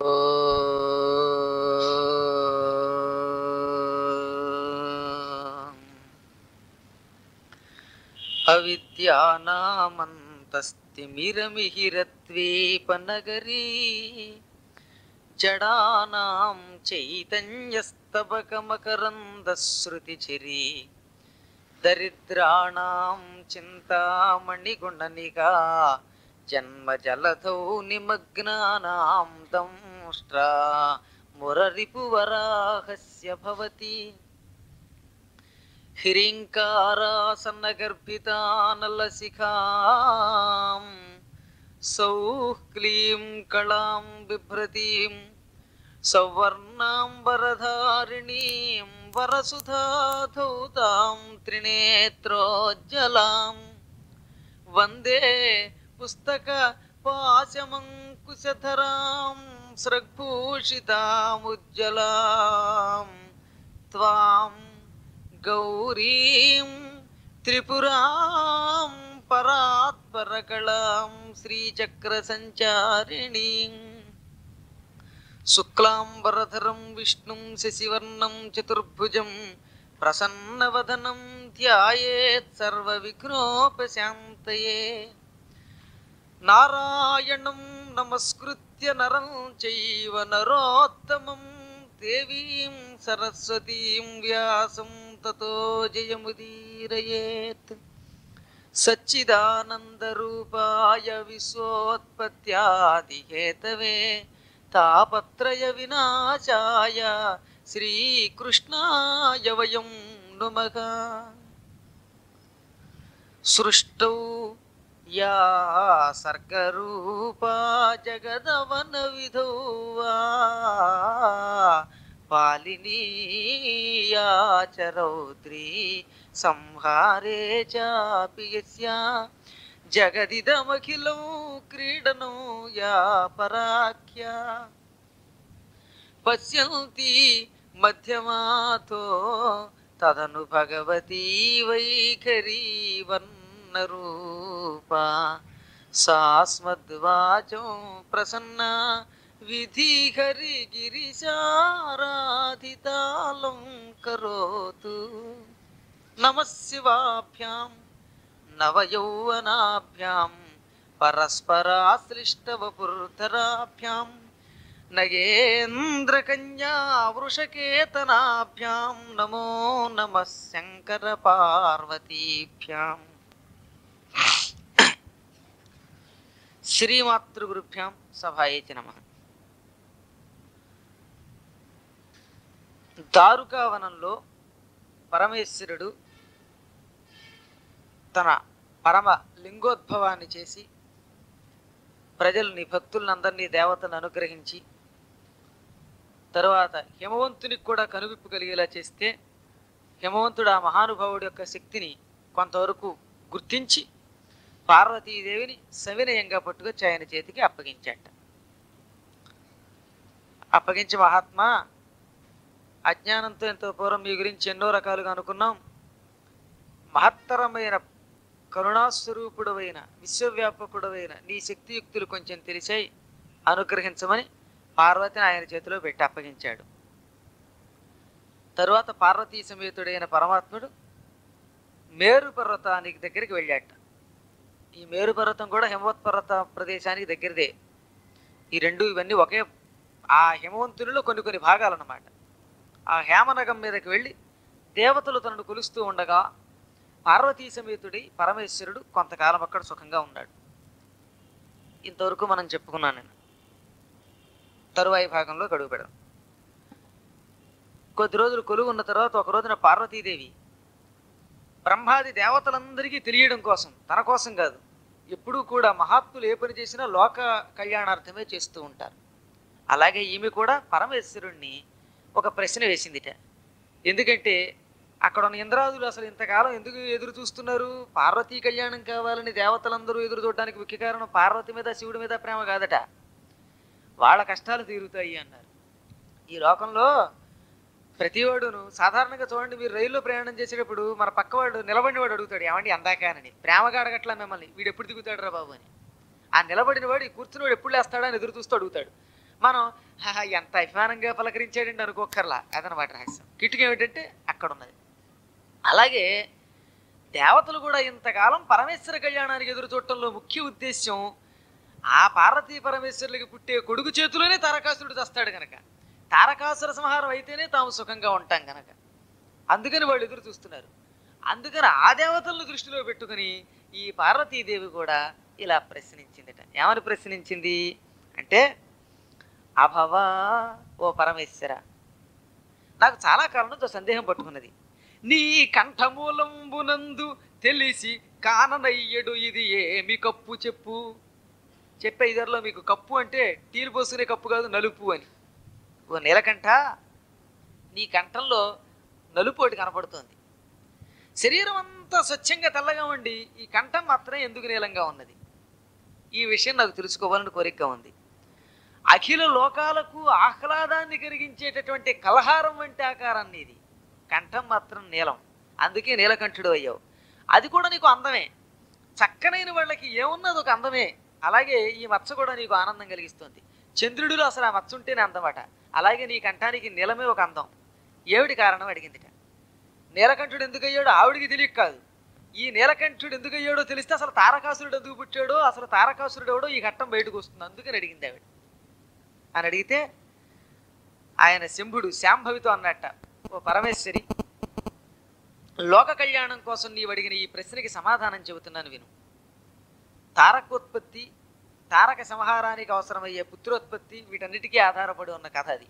అవిద్యానామంతస్తిమిరమిహిరద్వీపనగరీ జడానాం చైతన్యస్తబకమకరందశ్రుతిచిరీ దరిద్రాణం చింతామణిగుణనిగా జన్మజలధౌ నిమగ్నానాం దంష్ట్రా మురరిపువరాహస్య భవతి హ్రీంకారాసన్నగర్భితానలశిఖాం సౌః క్లీం కళాం బిభ్రతీం సౌవర్ణాంబరధారిణీం వరసుధాధౌతాం త్రినేత్రోజ్జలాం వందే పుస్తక పాశమంకుశధరాం స్రగ్భూషితాముజ్జలాం త్వాం గౌరీం త్రిపురాం పరాత్పరకళాం శ్రీచక్రసంచారిణీం శుక్లాంబరధరం విష్ణుం శశివర్ణం చతుర్భుజం ప్రసన్నవదనం ధ్యాయేత్ సర్వవిఘ్నోపశాంతయే నారాయణం నమస్కృత్య నరం చైవ నరోత్తమం దేవీం సరస్వతీం వ్యాసం తతో జయముదీరయేత్ సచ్చిదానందరూపాయ విశ్వోత్పత్యాదిహేతవే తాపత్రయ వినాశాయ శ్రీకృష్ణాయ వయం నుమః సృష్టౌ యా సర్గరూపా జగదవన విధౌ వా పాలినీయా చ రౌద్రీ సంహారే చాపి యస్యా జగదిదమఖిలం క్రీడనం యా పరాఖ్యా పశ్యంతి మధ్యమాతో తదను భగవతీ వైఖరీ వర్ణరూపా సాస్మద్వాచం ప్రసన్న విధిహరి గిరిశారాధితాలం కరోతు నమశివాభ్యాం నవయౌవనాభ్యాం పరస్పరాశ్లిష్టవపుర్ధరాభ్యాం నగేంద్రకన్యా వృషకేతనాభ్యాం నమో నమ శంకర పార్వతీభ్యాం శ్రీమాతృగురుభ్యాం సభాయేతి నమ దారుకావనంలో పరమేశ్వరుడు తన పరమ లింగోద్భవాన్ని చేసి ప్రజల్ని భక్తులందరినీ దేవతలను అనుగ్రహించి తరువాత హిమవంతునికి కూడా కనువిప్పు కలిగేలా చేస్తే హిమవంతుడు ఆ మహానుభావుడి యొక్క శక్తిని కొంతవరకు గుర్తించి పార్వతీదేవిని సవినయంగా పట్టుకొచ్చి ఆయన చేతికి అప్పగించాట అప్పగించి మహాత్మా అజ్ఞానంతో ఎంతో పూర్వం మీ గురించి ఎన్నో రకాలుగా అనుకున్నాం మహత్తరమైన కరుణాస్వరూపుడవైన విశ్వవ్యాపకుడవైన నీ శక్తియుక్తులు కొంచెం తెలిసాయి అనుగ్రహించమని పార్వతిని ఆయన చేతిలో పెట్టి అప్పగించాడు తరువాత పార్వతీ సమేతుడైన పరమాత్ముడు మేరు పర్వతానికి దగ్గరికి వెళ్ళాట ఈ మేరు పర్వతం కూడా హిమవత్ పర్వత ప్రదేశానికి దగ్గరదే ఈ రెండు ఇవన్నీ ఒకే ఆ హిమవంతునిలో కొన్ని కొన్ని భాగాలు అన్నమాట ఆ హేమనగం మీదకి వెళ్ళి దేవతలు తనను కొలుస్తూ ఉండగా పార్వతీ సమేతుడి పరమేశ్వరుడు కొంతకాలం అక్కడ సుఖంగా ఉన్నాడు ఇంతవరకు మనం చెప్పుకున్నాను నేను తరువాయి భాగంలో గడువు పెడదాం కొద్ది రోజులు కొలువు ఉన్న తర్వాత ఒక రోజున పార్వతీదేవి బ్రహ్మాది దేవతలందరికీ తెలియడం కోసం తన కోసం కాదు ఎప్పుడూ కూడా మహాత్ములు ఏ పని చేసినా లోక కళ్యాణార్థమే చేస్తూ ఉంటారు అలాగే ఈమె కూడా పరమేశ్వరుణ్ణి ఒక ప్రశ్న వేసిందిట ఎందుకంటే అక్కడ ఉన్న ఇంద్రాదులు అసలు ఇంతకాలం ఎందుకు ఎదురు చూస్తున్నారు పార్వతీ కళ్యాణం కావాలని దేవతలందరూ ఎదురు చూడడానికి ముఖ్య కారణం పార్వతి మీద శివుడి మీద ప్రేమ కాదట వాళ్ళ కష్టాలు తీరుతాయి అన్నారు ఈ లోకంలో ప్రతివాడును సాధారణంగా చూడండి మీరు రైల్లో ప్రయాణం చేసేటప్పుడు మన పక్కవాడు నిలబడిన వాడు అడుగుతాడు ఏమండి అందాకానని ప్రేమగా అడగట్లా మిమ్మల్ని వీడు ఎప్పుడు దిగుతాడు రా బాబు అని ఆ నిలబడిన వాడు ఈ కూర్చుని వాడు ఎప్పుడు లేస్తాడా అని ఎదురు చూస్తూ అడుగుతాడు మనం "హహ, ఎంత అభిమానంగా పలకరించాడండి అనుకోకర్లా అదనమాట రహస్యం కిటుకు ఏమిటంటే అక్కడ ఉన్నది అలాగే దేవతలు కూడా ఇంతకాలం పరమేశ్వర కళ్యాణానికి ఎదురు చూడటంలో ముఖ్య ఉద్దేశ్యం ఆ పార్వతీ పరమేశ్వరులకి పుట్టే కొడుకు చేతిలోనే తారకాసురుడు చస్తాడు గనక తారకాసుర సంహారం అయితేనే తాము సుఖంగా ఉంటాం గనక అందుకని వాళ్ళు ఎదురు చూస్తున్నారు అందుకని ఆ దేవతలను దృష్టిలో పెట్టుకుని ఈ పార్వతీదేవి కూడా ఇలా ప్రశ్నించిందట ఏమని ప్రశ్నించింది అంటే అభవా ఓ పరమేశ్వర నాకు చాలా కాలం నుంచి ఓ సందేహం పట్టుకున్నది నీ కంఠమూలంబునందు తెలిసి కాననయ్యడు ఇది ఏమి కప్పు చెప్పు చెప్పే ఇదర్లో మీకు కప్పు అంటే టీలు పోసుకునే కప్పు కాదు నలుపు అని ఓ నీలకంఠ నీ కంఠంలో నలుపు ఒకటి కనపడుతోంది శరీరం అంతా స్వచ్ఛంగా తెల్లగా ఉండి ఈ కంఠం మాత్రం ఎందుకు నీలంగా ఉన్నది ఈ విషయం నాకు తెలుసుకోవాలని కోరికగా ఉంది అఖిల లోకాలకు ఆహ్లాదాన్ని కలిగించేటటువంటి కలహారం వంటి ఆకారాన్ని ఇది కంఠం మాత్రం నీలం అందుకే నీలకంఠుడు అయ్యావు అది కూడా నీకు అందమే చక్కనైన వాళ్ళకి ఏమున్నది ఒక అందమే అలాగే ఈ మచ్చ కూడా నీకు ఆనందం కలిగిస్తుంది చంద్రుడిలో అసలు ఆ మచ్చ ఉంటేనే అందమట అలాగే నీ కంఠానికి నీలమే ఒక అందం ఏమిటి కారణం అడిగిందిట నీలకంఠుడు ఎందుకు అయ్యాడో ఆవిడికి తెలియక కాదు ఈ నీలకంఠుడు ఎందుకు అయ్యాడో తెలిస్తే అసలు తారకాసురుడు ఎందుకు పుట్టాడో అసలు తారకాసురుడు ఎవడో ఈ ఘట్టం బయటకు వస్తుంది అందుకని అడిగింది ఆవిడ అని అడిగితే ఆయన శంభుడు శాంభవితో అన్నట్ట ఓ పరమేశ్వరి లోక కళ్యాణం కోసం నీవు అడిగిన ఈ ప్రశ్నకి సమాధానం చెబుతున్నాను విను తారకోత్పత్తి తారక సంహారానికి అవసరమయ్యే పుత్రోత్పత్తి వీటన్నిటికీ ఆధారపడి ఉన్న కథ అది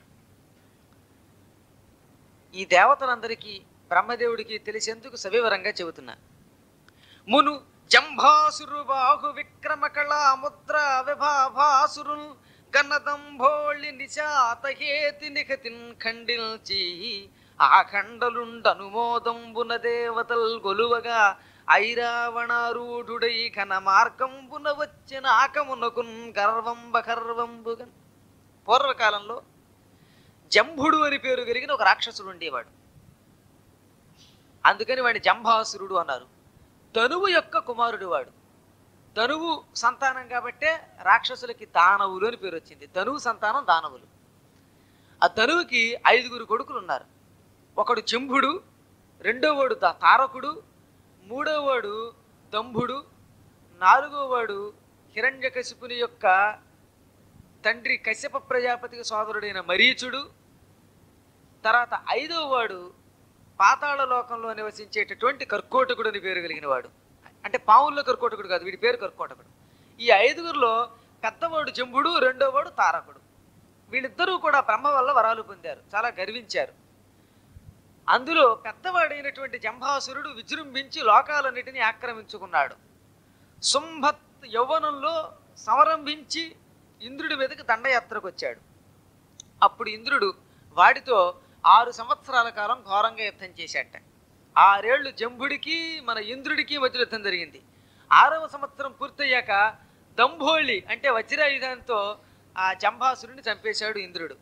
ఈ దేవతలందరికీ బ్రహ్మదేవుడికి తెలిసేందుకు సవివరంగా చెబుతున్నా మును జంభాసురు బాహు విక్రమ కళా ముద్ర విభాభాసురుల్ గన్నదంభోళి నిశాతహేతి నిఖతిన్ ఖండిల్చి ఆ ఖండలుండనుమోదంబున దేవతల్ గొలువగా ఐరావణారూఢుడై ఘన మార్గంబున వచ్చిన ఆకమునకున్ గర్వంబ గర్వంబుగన్ పూర్వకాలంలో జంభుడు అని పేరు కలిగిన ఒక రాక్షసుడు ఉండేవాడు అందుకని వాడిని జంభాసురుడు అన్నారు ధనువు యొక్క కుమారుడు వాడు ధనువు సంతానం కాబట్టే రాక్షసులకి దానవులు అని పేరు వచ్చింది ధనువు సంతానం దానవులు ఆ ధనువుకి ఐదుగురు కొడుకులు ఉన్నారు ఒకడు చెంభుడు రెండో వాడు దా- తారకుడు మూడో వాడు దంభుడు నాలుగో వాడు హిరణ్యకశిపుని యొక్క తండ్రి కశ్యప ప్రజాపతికి సోదరుడైన మరీచుడు తర్వాత ఐదో వాడు పాతాళ లోకంలో నివసించేటటువంటి కర్కోటకుడు అని పేరు కలిగిన వాడు అంటే పావుల్లో కర్కోటకుడు కాదు వీడి పేరు కర్కోటకుడు ఈ ఐదుగురిలో పెద్దవాడు జంబుడు రెండో వాడు తారకుడు వీళ్ళిద్దరూ కూడా బ్రహ్మ వల్ల వరాలు పొందారు చాలా గర్వించారు అందులో పెద్దవాడైనటువంటి జంభాసురుడు విజృంభించి లోకాలన్నిటినీ ఆక్రమించుకున్నాడు శుంభత్ యౌవనంలో సంరంభించి ఇంద్రుడి మీదకి దండయాత్రకు వచ్చాడు అప్పుడు ఇంద్రుడు వాడితో ఆరు సంవత్సరాల కాలం ఘోరంగా యుద్ధం చేశాట ఆరేళ్లు జంభుడికి మన ఇంద్రుడికి మధ్య యుద్ధం జరిగింది ఆరవ సంవత్సరం పూర్తయ్యాక దంభోళి అంటే వజ్రాయుధంతో ఆ జంభాసురుడిని చంపేశాడు ఇంద్రుడు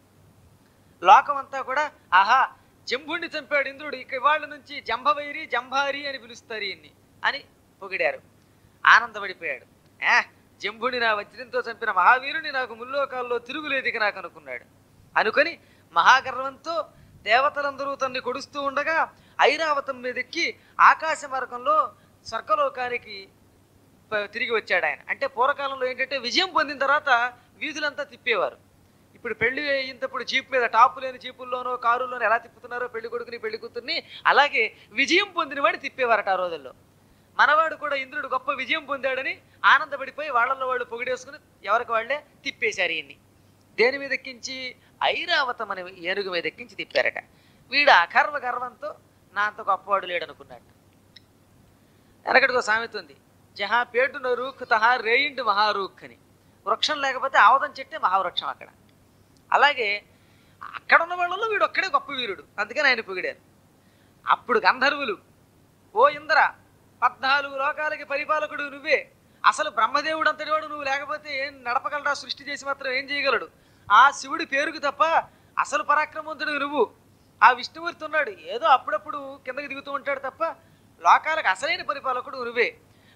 లోకమంతా కూడా ఆహా జంభుడిని చంపాడు ఇంద్రుడు ఇక వాళ్ళ నుంచి జంభవైరి జంభారి అని పిలుస్తారు ఈయన్ని అని పొగిడారు ఆనందపడిపోయాడు ఏ జంభుని నా వజ్రంతో చంపిన మహావీరుని నాకు ముల్లోకాల్లో తిరుగులేదు ఇక నాకు అనుకున్నాడు అనుకొని మహాగర్వంతో దేవతలందరూ తన్ని కొడుస్తూ ఉండగా ఐరావతం మీదెక్కి ఆకాశ మార్గంలో స్వర్గలోకానికి ప- తిరిగి వచ్చాడు ఆయన అంటే పూర్వకాలంలో ఏంటంటే విజయం పొందిన తర్వాత వీధులంతా తిప్పేవారు ఇప్పుడు పెళ్లి అయినప్పుడు జీప్ మీద టాపు లేని జీపుల్లోనో కారుల్లోనో ఎలా తిప్పుతున్నారో పెళ్లి కొడుకుని పెళ్లి కూతుర్ని అలాగే విజయం పొందిన వాడిని తిప్పేవారట ఆ రోజుల్లో మనవాడు కూడా ఇంద్రుడు గొప్ప విజయం పొందాడని ఆనందపడిపోయి వాళ్ళల్లో వాళ్ళు పొగిడేసుకుని ఎవరికి వాళ్ళే తిప్పేశారు ఈయన్ని దేని మీద ఎక్కించి ఐరావతం అనే ఏనుగు మీద ఎక్కించి తిప్పారట వీడు అగర్వ గర్వంతో నా అంత గొప్పవాడు లేడనుకున్నాడు వెనకటికి ఒక సామెత ఉంది జహా పేటున రూఖ్ తహా రేయిండు మహారూఖ్ అని వృక్షం లేకపోతే ఆవదం చెట్టే మహావృక్షం అక్కడ అలాగే అక్కడ ఉన్న వాళ్ళలో వీడు ఒక్కడే గొప్ప వీరుడు అందుకని ఆయన పొగిడారు అప్పుడు గంధర్వులు ఓ ఇంద్ర పద్నాలుగు లోకాలకి పరిపాలకుడు నువ్వే అసలు బ్రహ్మదేవుడు అంతటి వాడు నువ్వు లేకపోతే ఏం నడపగలరా సృష్టి చేసి మాత్రం ఏం చేయగలడు ఆ శివుడి పేరుకు తప్ప అసలు పరాక్రమవంతుడు నువ్వు ఆ విష్ణుమూర్తి ఉన్నాడు ఏదో అప్పుడప్పుడు కిందకి దిగుతూ ఉంటాడు తప్ప లోకాలకు అసలైన పరిపాలకుడు నువ్వే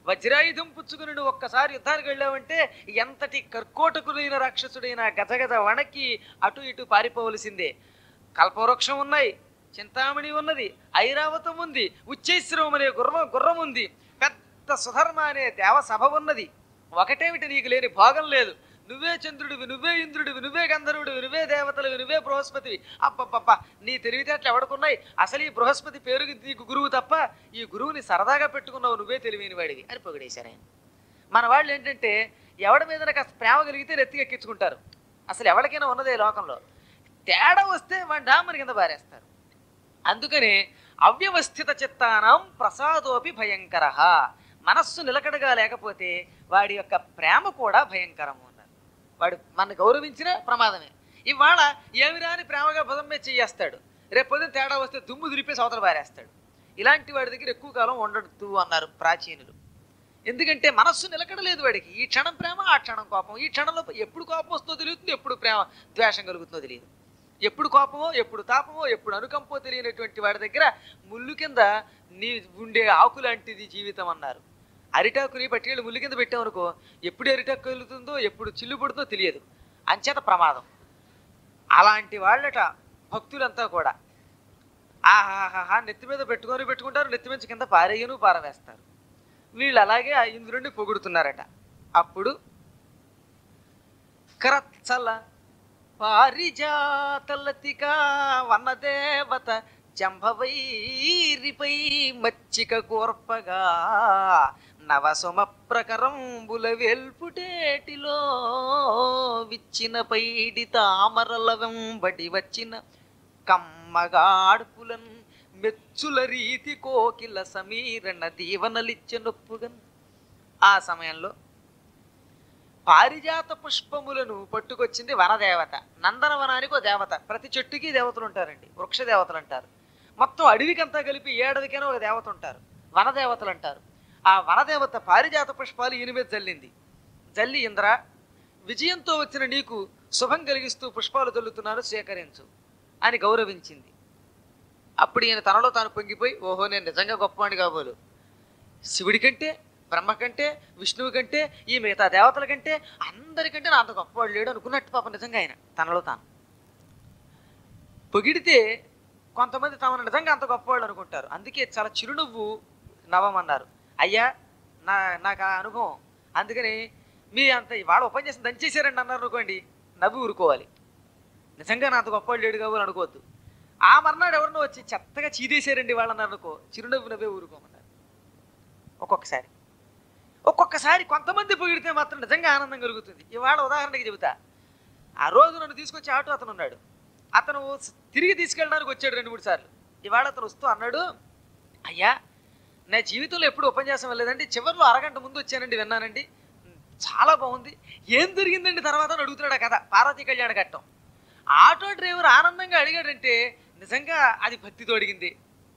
వజ్రాయుధం పుచ్చుకుని నువ్వు ఒక్కసారి యుద్ధానికి వెళ్ళావంటే ఎంతటి కర్కోటకులైన రాక్షసుడైన గజగజ వణకి అటు ఇటు పారిపోవలసిందే కల్పవృక్షం ఉన్నాయి చింతామణి ఉన్నది ఐరావతం ఉంది ఉచ్చైశ్రవం అనే గుర్రం గుర్రం ఉంది పెద్ద సుధర్మ అనే దేవసభ ఉన్నది ఒకటేమిటి నీకు లేని భోగం లేదు నువ్వే చంద్రుడివి నువ్వే ఇంద్రుడివి నువ్వే గంధర్వుడివి నువ్వే దేవతలవి నువ్వే బృహస్పతివి అప్పప్ప నీ తెలివితేటలు ఎవడుకున్నాయి అసలు ఈ బృహస్పతి పేరుకి నీకు గురువు తప్ప ఈ గురువుని సరదాగా పెట్టుకున్నావు నువ్వే తెలివైన వాడివి అని పొగిడేశారు ఆయన మన వాళ్ళు ఏంటంటే ఎవడి మీద కాస్త ప్రేమ కలిగితే నెత్తికి ఎక్కించుకుంటారు అసలు ఎవరికైనా ఉన్నదే ఈ లోకంలో తేడా వస్తే వాడి డామని కింద పారేస్తారు అందుకనే అవ్యవస్థిత చిత్తానం ప్రసాదోపి భయంకర మనస్సు నిలకడగా లేకపోతే వాడి యొక్క ప్రేమ కూడా భయంకరము అన్నారు వాడు మన గౌరవించిన ప్రమాదమే ఇవాళ ఏమి రాని ప్రేమగా భుజం మీద చేయేస్తాడు రేపు పొద్దున తేడా వస్తే దుమ్ము దులిపేసి అవతల పారేస్తాడు ఇలాంటి వాడి దగ్గర ఎక్కువ కాలం ఉండడు అన్నారు ప్రాచీనులు ఎందుకంటే మనస్సు నిలకడలేదు వాడికి ఈ క్షణం ప్రేమ ఆ క్షణం కోపం ఈ క్షణంలో ఎప్పుడు కోపం వస్తుందో తెలియతుంది ఎప్పుడు ప్రేమ ద్వేషం కలుగుతుందో తెలియదు ఎప్పుడు కోపమో ఎప్పుడు తాపమో ఎప్పుడు అనుకంపో తెలియనటువంటి వాడి దగ్గర ముళ్ళు కింద నీ ఉండే ఆకు లాంటిది జీవితం అన్నారు అరిటాకుని పట్టుకెళ్ళి ముళ్ళు కింద పెట్టామనుకో ఎప్పుడు అరిటాకు కలుగుతుందో ఎప్పుడు చిల్లు పడుతుందో తెలియదు అంచేత ప్రమాదం అలాంటి వాళ్ళట భక్తులంతా కూడా ఆహాహా నెత్తి మీద పెట్టుకొని పెట్టుకుంటారు నెత్తి మీద కింద పారేయను పారవేస్తారు వీళ్ళు అలాగే ఆ ఇంద్రుడిని పొగుడుతున్నారట అప్పుడు కరచ్చల పారిజాతలతిక వనదేవత జంభవైరిపై మచ్చిక కోర్పగా నవసుమ ప్రకరంబుల వెల్పుటేటిలో విచ్చిన పైడి తామరల వెంబడి వచ్చిన కమ్మగాడ్పులన్ మెచ్చుల రీతి కోకిల సమీరణ దీవనలిచ్చనొప్పుగన్ ఆ సమయంలో పారిజాత పుష్పములను పట్టుకొచ్చింది వనదేవత నందనవనానికి ఒక దేవత ప్రతి చెట్టుకి దేవతలు ఉంటారండి వృక్ష దేవతలు అంటారు మొత్తం అడవికంతా కలిపి ఏడవికైనా ఒక దేవత ఉంటారు వనదేవతలు అంటారు ఆ వనదేవత పారిజాత పుష్పాలు ఈయన మీద జల్లింది జల్లి ఇంద్ర విజయంతో వచ్చిన నీకు శుభం కలిగిస్తూ పుష్పాలు జల్లుతున్నాను స్వీకరించు అని గౌరవించింది అప్పుడు ఈయన తనలో తాను పొంగిపోయి ఓహో నేను నిజంగా గొప్పవాడిని కాబోలు శివుడి కంటే బ్రహ్మ కంటే విష్ణువు కంటే ఈ మిగతా దేవతల కంటే అందరికంటే నా అంత గొప్పవాడు లేడు అనుకున్నట్టు పాప నిజంగా ఆయన తనలో తాను పొగిడితే కొంతమంది తమను నిజంగా అంత గొప్పవాళ్ళు అనుకుంటారు అందుకే చాలా చిరునవ్వు నవమన్నారు అయ్యా నా నాకు ఆ అనుభవం అందుకని మీ అంత వాళ్ళ ఉపన్యాసం దంచేశారండి అన్నారు అనుకోండి నవ్వి ఊరుకోవాలి నిజంగా నా అంత గొప్పవాళ్ళు లేడు కావాలి అనుకోవద్దు ఆ మర్నాడు ఎవరినో వచ్చి చెత్తగా చీదేశారండి వాళ్ళన్నారు అనుకో చిరునవ్వు నవ్వే ఊరుకోమన్నారు ఒక్కొక్కసారి ఒక్కొక్కసారి కొంతమంది పొగిడితే మాత్రం నిజంగా ఆనందం కలుగుతుంది ఇవాళ ఉదాహరణకి చెబుతా ఆ రోజు నన్ను తీసుకొచ్చి ఆటో అతను ఉన్నాడు అతను స్- తిరిగి తీసుకెళ్ళడానికి వచ్చాడు రెండు మూడు సార్లు ఇవాళ అతను వస్తూ అన్నాడు అయ్యా నా జీవితంలో ఎప్పుడు ఉపన్యాసం వెళ్ళలేదండి చివరిలో అరగంట ముందు వచ్చానండి విన్నానండి చాలా బాగుంది ఏం జరిగిందండి తర్వాత అని అడుగుతున్నాడు ఆ కథ పార్వతీ కళ్యాణ ఘట్టం ఆటో డ్రైవర్ ఆనందంగా అడిగాడంటే నిజంగా అది భక్తితో అడిగింది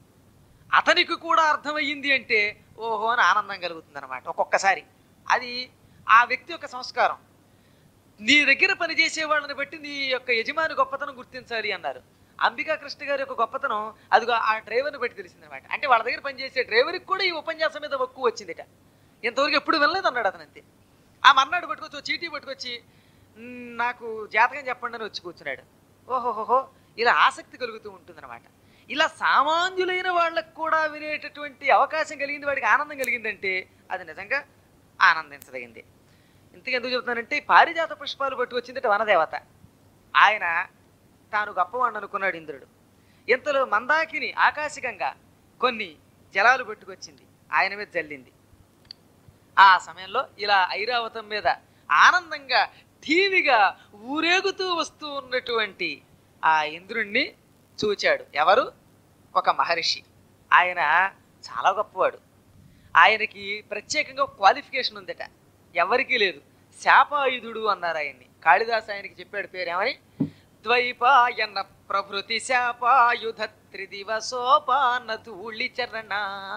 అతనికి కూడా అర్థమయ్యింది అంటే ఓహో అని ఆనందం కలుగుతుంది అనమాట ఒక్కొక్కసారి అది ఆ వ్యక్తి యొక్క సంస్కారం నీ దగ్గర పనిచేసే వాళ్ళని బట్టి నీ యొక్క యజమాని గొప్పతనం గుర్తించాలి అన్నారు అంబికా కృష్ణ గారి యొక్క గొప్పతనం అదిగో ఆ డ్రైవర్ని బట్టి తెలిసిందనమాట అంటే వాళ్ళ దగ్గర పనిచేసే డ్రైవర్కి కూడా ఈ ఉపన్యాసం మీద మక్కువ వచ్చిందిట ఇంతవరకు ఎప్పుడు వెళ్ళలేదు అన్నాడు అతను అంతే ఆ మర్నాడు పట్టుకొచ్చి ఓ చీటీ పట్టుకొచ్చి "మ్, నాకు జాతకం చెప్పండి అని వచ్చి కూర్చున్నాడు ఓహోహోహో ఇలా ఆసక్తి కలుగుతూ ఉంటుందన్నమాట ఇలా సామాన్యులైన వాళ్ళకు కూడా వినేటటువంటి అవకాశం కలిగింది వాడికి ఆనందం కలిగిందంటే అది నిజంగా ఆనందించదగింది ఇంతకు ఎందుకు చెబుతున్నానంటే ఈ పారిజాత పుష్పాలు పట్టుకొచ్చిందట వనదేవత ఆయన తాను గొప్పవాడిని అనుకున్నాడు ఇంద్రుడు ఇంతలో మందాకిని ఆకాశికంగా కొన్ని జలాలు పట్టుకొచ్చింది ఆయన మీద జల్లింది ఆ సమయంలో ఇలా ఐరావతం మీద ఆనందంగా ఠీవిగా ఊరేగుతూ వస్తూ ఉన్నటువంటి ఆ ఇంద్రుణ్ణి చూచాడు ఎవరు ఒక మహర్షి ఆయన చాలా గొప్పవాడు ఆయనకి ప్రత్యేకంగా క్వాలిఫికేషన్ ఉందట ఎవరికీ లేదు శాపాయుధుడు అన్నారు ఆయన్ని కాళిదాస్ ఆయనకి చెప్పాడు పేరేమని ద్వైపాయన ప్రభృతి శాపాయుధ త్రిదివసోపాన ధూళి చరణ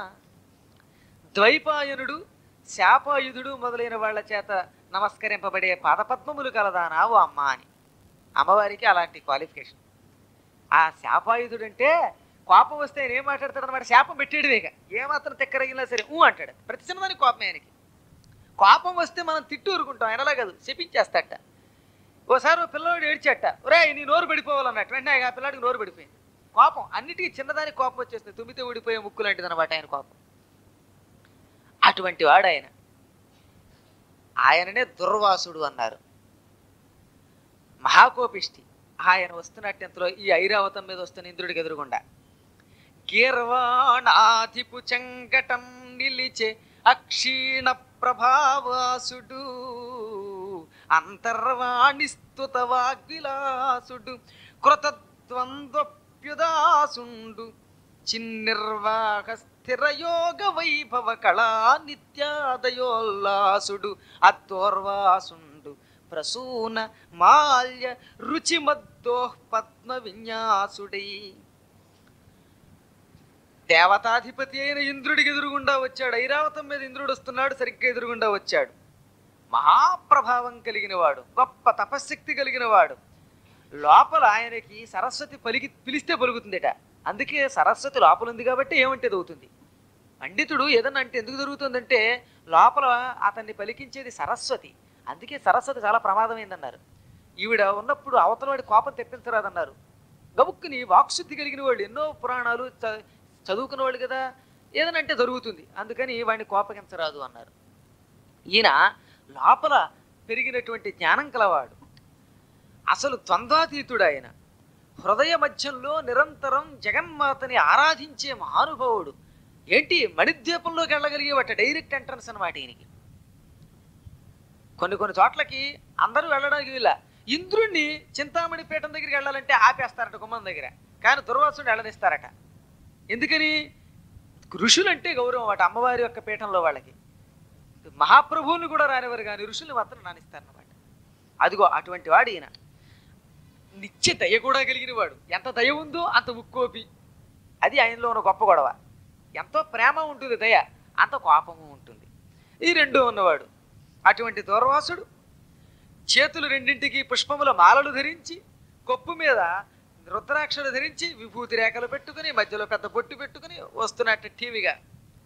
ద్వైపాయనుడు శాపాయుధుడు మొదలైన వాళ్ళ చేత నమస్కరింపబడే పాదపద్మములు కలదానా ఓ అమ్మ అని అమ్మవారికి అలాంటి క్వాలిఫికేషన్ ఆ శాపాయుధుడంటే కోపం వస్తే ఆయన ఏం మాట్లాడతాడు అనమాట శాపం పెట్టేయడమే ఇక ఏమాత్రం తెక్కరగినా సరే ఊ అంటాడు ప్రతి చిన్నదానికి కోపమే ఆయనకి కోపం వస్తే మనం తిట్టు ఊరుకుంటాం ఆయనలా కాదు చెప్పించేస్తాట ఓసారి ఓ పిల్లవాడు ఏడ్చాట ఒరే నీ నోరు పడిపోవాలన్నట్టు వెంటనే ఆ పిల్లాడికి నోరు పడిపోయింది కోపం అన్నిటికీ చిన్నదానికి కోపం వచ్చేస్తుంది తుమ్మితే ఊడిపోయే ముక్కు లాంటిది అనమాట ఆయన కోపం అటువంటి వాడు ఆయన ఆయననే దుర్వాసుడు అన్నారు మహాకోపిష్టి ఆయన వస్తున్నట్టెంతలో ఈ ఐరావతం మీద వస్తున్న ఇంద్రుడికి ఎదురుగుండా గీర్వాణాధిపు చెంగటం నిలిచే అక్షీణ ప్రభావాసుడు అంతర్వాణిస్తుత వాగ్విలాసుడు కృతద్వంద్వప్యుదాసుండు చిన్నిర్వాహ స్థిరయోగ వైభవ కళా నిత్యాదయోల్లాసుడు అద్వోర్వాసుండు ప్రసూన మాల్య రుచిమద్దోః పద్మ విన్యాసుడై దేవతాధిపతి అయిన ఇంద్రుడికి ఎదురుగుండా వచ్చాడు ఐరావతం మీద ఇంద్రుడు వస్తున్నాడు సరిగ్గా ఎదురుగుండా వచ్చాడు మహాప్రభావం కలిగిన వాడు గొప్ప తపశ్శక్తి కలిగిన వాడు లోపల ఆయనకి సరస్వతి పలికి పిలిస్తే పలుకుతుందట అందుకే సరస్వతి లోపల ఉంది కాబట్టి ఏమంటే అది అవుతుంది పండితుడు ఏదన్నా అంటే ఎందుకు జరుగుతుందంటే లోపల అతన్ని పలికించేది సరస్వతి అందుకే సరస్వతి చాలా ప్రమాదమైందన్నారు ఈవిడ ఉన్నప్పుడు అవతల వాడి కోపం తెప్పించరాదన్నారు గబుక్కుని వాక్శుద్ధి కలిగిన వాళ్ళు ఎన్నో పురాణాలు చ- చదువుకున్న వాళ్ళు కదా ఏదైనా అంటే జరుగుతుంది అందుకని వాడిని కోపగించరాదు అన్నారు ఈయన లోపల పెరిగినటువంటి జ్ఞానం కలవాడు అసలు ద్వంద్వాతీతుడు ఆయన హృదయ మధ్యంలో నిరంతరం జగన్మాతని ఆరాధించే మహానుభావుడు ఏంటి మణిద్వీపంలోకి వెళ్ళగలిగేవట డైరెక్ట్ ఎంట్రన్స్ అనమాట ఈయనకి కొన్ని కొన్ని చోట్లకి అందరూ వెళ్ళడానికి వీళ్ళ ఇంద్రుణ్ణి చింతామణి పీఠం దగ్గరికి వెళ్ళాలంటే ఆపేస్తారట గుమ్మం దగ్గర కానీ దుర్వాసుని వెళ్ళనిస్తారట ఎందుకని ఋషులంటే గౌరవం అట అమ్మవారి యొక్క పీఠంలో వాళ్ళకి మహాప్రభువుని కూడా రానివారు కానీ ఋషుల్ని మాత్రం రానిస్తారన్నమాట అదిగో అటువంటి వాడు ఈయన నిత్య దయ కూడా కలిగిన వాడు ఎంత దయ ఉందో అంత ముక్కోపి అది ఆయనలో ఉన్న గొప్ప గొడవ ఎంతో ప్రేమ ఉంటుంది దయ అంత కోపము ఉంటుంది ఈ రెండు ఉన్నవాడు అటువంటి దూర్వాసుడు చేతులు రెండింటికి పుష్పముల మాలలు ధరించి కొప్పు మీద రుద్రాక్షలు ధరించి విభూతి రేఖలు పెట్టుకుని మధ్యలో పెద్ద బొట్టు పెట్టుకుని వస్తున్నట్టు టీవీగా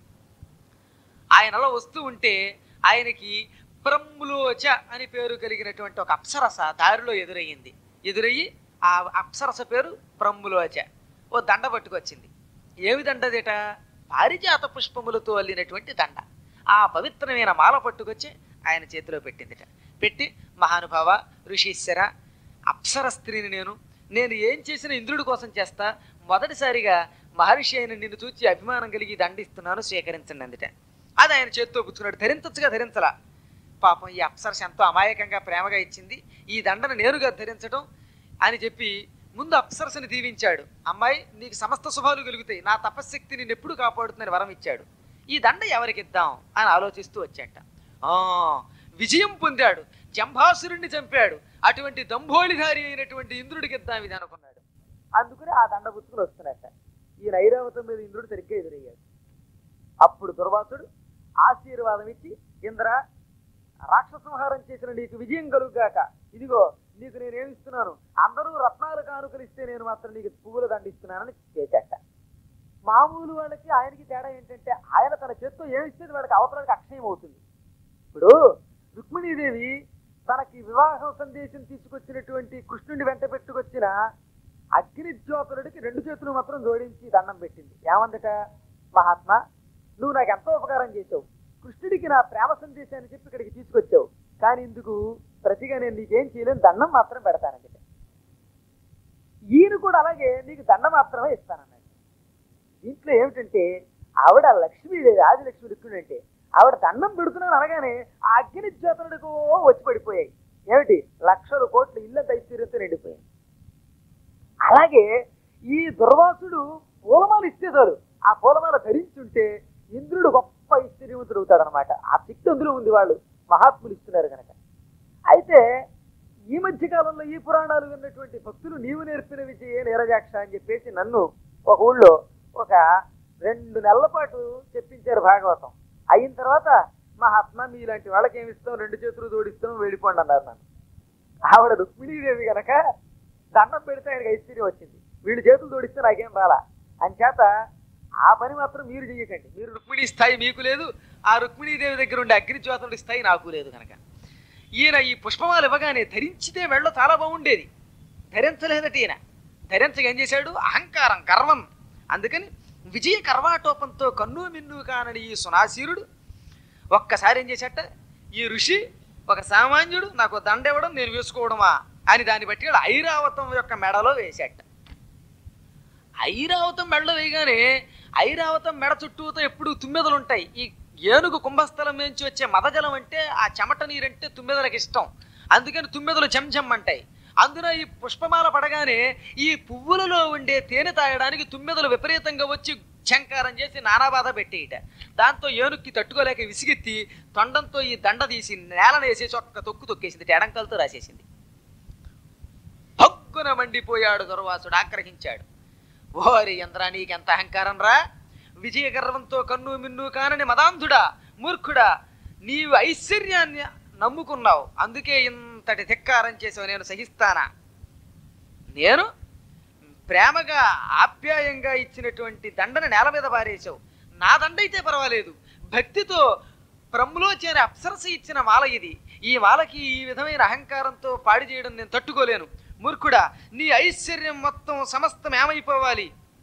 ఆయన అలా వస్తూ ఉంటే ఆయనకి ప్రమ్ములోచ అని పేరు కలిగినటువంటి ఒక అప్సరస దారిలో ఎదురయ్యింది ఎదురయ్యి ఆ అప్సరస పేరు ప్రమ్ములోచ ఓ దండ పట్టుకొచ్చింది ఏమి దండదేట పారిజాత పుష్పములతో అల్లినటువంటి దండ ఆ పవిత్రమైన మాల పట్టుకొచ్చి ఆయన చేతిలో పెట్టిందిట పెట్టి మహానుభావ ఋషీశ్వర అప్సర స్త్రీని నేను నేను ఏం చేసిన ఇంద్రుడి కోసం చేస్తా మొదటిసారిగా మహర్షి అయిన నిన్ను చూచి అభిమానం కలిగి దండిస్తున్నాను స్వీకరించండి అందుట అది ఆయన చేత్తో పుచ్చుకున్నాడు ధరించచ్చుగా ధరించలా పాపం ఈ అప్సరస ఎంతో అమాయకంగా ప్రేమగా ఇచ్చింది ఈ దండను నేరుగా ధరించడం అని చెప్పి ముందు అప్సరసని దీవించాడు అమ్మాయి నీకు సమస్త శుభాలు కలుగుతాయి నా తపశ్శక్తి నేను ఎప్పుడు కాపాడుతుందని వరం ఇచ్చాడు ఈ దండ ఎవరికి ఇద్దాం అని ఆలోచిస్తూ వచ్చాట ఆ విజయం పొందాడు జంభాసురుణ్ణి చంపాడు అటువంటి దంభోళిధారి అయినటువంటి ఇంద్రుడికి ఇద్దాం ఇది అనుకున్నాడు అందుకని ఆ దండ పుచ్చుకుని వస్తున్నట్ట ఈ నైరావతం మీద ఇంద్రుడు సరిగ్గా ఎదురయ్యాడు అప్పుడు దుర్వాసుడు ఆశీర్వాదం ఇచ్చి ఇంద్ర రాక్షసంహారం చేసిన నీకు విజయం కలుగుగాక ఇదిగో నీకు నేనేమి ఇస్తున్నాను అందరూ రత్నాలు కానుకలు ఇస్తే నేను మాత్రం నీకు పువ్వుల దండిస్తున్నానని చేశాట మామూలు వాళ్ళకి ఆయనకి తేడా ఏంటంటే ఆయన తన చేత్తో ఏమిస్తే వాళ్ళకి అవసరానికి అక్షయం అవుతుంది ఇప్పుడు రుక్మిణీదేవి తనకి వివాహం సందేశం తీసుకొచ్చినటువంటి కృష్ణుని వెంట పెట్టుకొచ్చిన అగ్నిజ్యోతుడికి రెండు చేతులు మాత్రం జోడించి దండం పెట్టింది ఏమందట మహాత్మా నువ్వు నాకు ఎంతో ఉపకారం చేసావు కృష్ణుడికి నా ప్రేమ సందేశాన్ని చెప్పి ఇక్కడికి తీసుకొచ్చావు కానీ ఇందుకు ప్రతిగా నేను నీకేం చేయలేను దండం మాత్రం పెడతానండి ఈయన కూడా అలాగే నీకు దండం మాత్రమే ఇస్తానన్నాడు దీంట్లో ఏమిటంటే ఆవిడ లక్ష్మీదేవి ఆదిలక్ష్మి రుక్మిణి అంటే ఆవిడ దండం పెడుతున్నాను అనగానే ఆ అగ్ని జ్యోతులకు వచ్చి పడిపోయాయి ఏమిటి లక్షల కోట్ల ఇళ్ళ ఐశ్వర్యంతో నిండిపోయాయి అలాగే ఈ దుర్వాసుడు పూలమాల ఇస్తే చాలు ఆ పూలమాల ధరించుంటే ఇంద్రుడు గొప్ప ఐశ్వర్యవంతుడు అవుతాడు అనమాట ఆ శక్తి అందులో ఉంది వాళ్ళు మహాత్ములు ఇస్తున్నారు కనుక అయితే ఈ మధ్య కాలంలో ఈ పురాణాలు విన్నటువంటి భక్తులు నీవు నేర్పిన విజయే నీరజాక్ష అని చెప్పేసి నన్ను ఒక ఊళ్ళో ఒక రెండు నెలల పాటు చెప్పించారు భాగవతం అయిన తర్వాత మహాత్మా మీలాంటి వాళ్ళకి ఏమి ఇస్తాం రెండు చేతులు జోడిస్తాం వెళ్ళిపోండి అన్నారు నన్ను ఆవిడ రుక్మిణీదేవి గనక దండం పెడితే ఆయనకి ఐశ్వర్యం వచ్చింది వీళ్ళు చేతులు జోడిస్తే నాకేం రాలా అంచేత ఆ పని మాత్రం మీరు చెయ్యకండి మీరు రుక్మిణి స్థాయి మీకు లేదు ఆ రుక్మిణీదేవి దగ్గర ఉండే అగ్నిజ్యోతుడి స్థాయి నాకు లేదు కనుక ఈయన ఈ పుష్పమాలు ఇవ్వగానే ధరించితే మెళ్ళో చాలా బాగుండేది ధరించలేదట ఈయన ధరించగా ఏం చేశాడు అహంకారం గర్వం అందుకని విజయ కర్వాటోపంతో కన్ను మిన్ను కానని ఈ సునాశీరుడు ఒక్కసారి ఏం చేశాట ఈ ఋషి ఒక సామాన్యుడు నాకు దండ ఇవ్వడం నేను వేసుకోవడమా అని దాన్ని బట్టి వాడు ఐరావతం యొక్క మెడలో వేశాట ఐరావతం మెడలో వేయగానే ఐరావతం మెడ చుట్టూతో ఎప్పుడు తుమ్మెదలు ఉంటాయి ఈ ఏనుగు కుంభస్థలం నుంచి వచ్చే మదజలం అంటే ఆ చెమట నీరంటే తుమ్మెదలకు ఇష్టం అందుకని తుమ్మెదలు జంజం అంటాయి అందున ఈ పుష్పమాల పడగానే ఈ పువ్వులలో ఉండే తేనె తాగడానికి తుమ్మెదలు విపరీతంగా వచ్చి శంకారం చేసి నానాబాధ పెట్టేయట దాంతో ఏనుక్కి తట్టుకోలేక విసిగెత్తి తొండంతో ఈ దండ తీసి నేలను వేసేసి ఒక్క తొక్కు తొక్కేసింది ఎడంకలతో రాసేసింది హక్కున మండిపోయాడు దుర్వాసుడు ఆగ్రహించాడు ఓరి యంత్రా నీకెంత అహంకారం రా విజయ గర్వంతో కన్ను మిన్ను కానని మదాంధుడా మూర్ఖుడా నీవు ఐశ్వర్యాన్ని నమ్ముకున్నావు అందుకే ఇంతటి ధిక్కారం చేసావు నేను సహిస్తానా నేను ప్రేమగా ఆప్యాయంగా ఇచ్చినటువంటి దండను నేల మీద పారేసావు నా దండ అయితే పర్వాలేదు భక్తితో ప్రమ్ములో చేరి అప్సరస ఇచ్చిన మాల ఇది ఈ మాలకి ఈ విధమైన అహంకారంతో పాడి చేయడం నేను తట్టుకోలేను మూర్ఖుడా నీ ఐశ్వర్యం మొత్తం సమస్తం ఏమైపోవాలి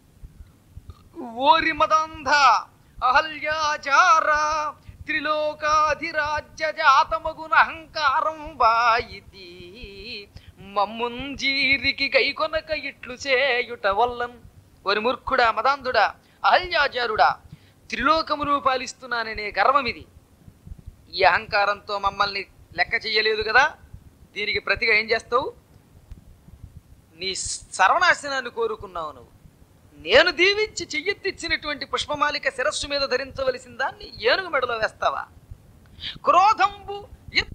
ఓరి మదంధ అహల్యాచార త్రిలోకాధిరాజ్య జాతమగున అహంకారం బాయితి మమ్ముంజీరికి కైకొనక ఇట్లు చేయుట వల్లన్ ఓరి మూర్ఖుడా మదాంధుడా అహల్యాచారుడా త్రిలోకమును పాలిస్తున్నాననే గర్వం ఇది ఈ అహంకారంతో మమ్మల్ని లెక్క చెయ్యలేదు కదా దీనికి ప్రతిగా ఏం చేస్తావు నీ సర్వనాశనాన్ని కోరుకున్నావు నువ్వు నేను దీవించి చెయ్యెత్తిచ్చినటువంటి పుష్పమాలిక శిరస్సు మీద ధరించవలసిన దాన్ని ఏనుగు మెడలో వేస్తావా క్రోధంబు ఎ-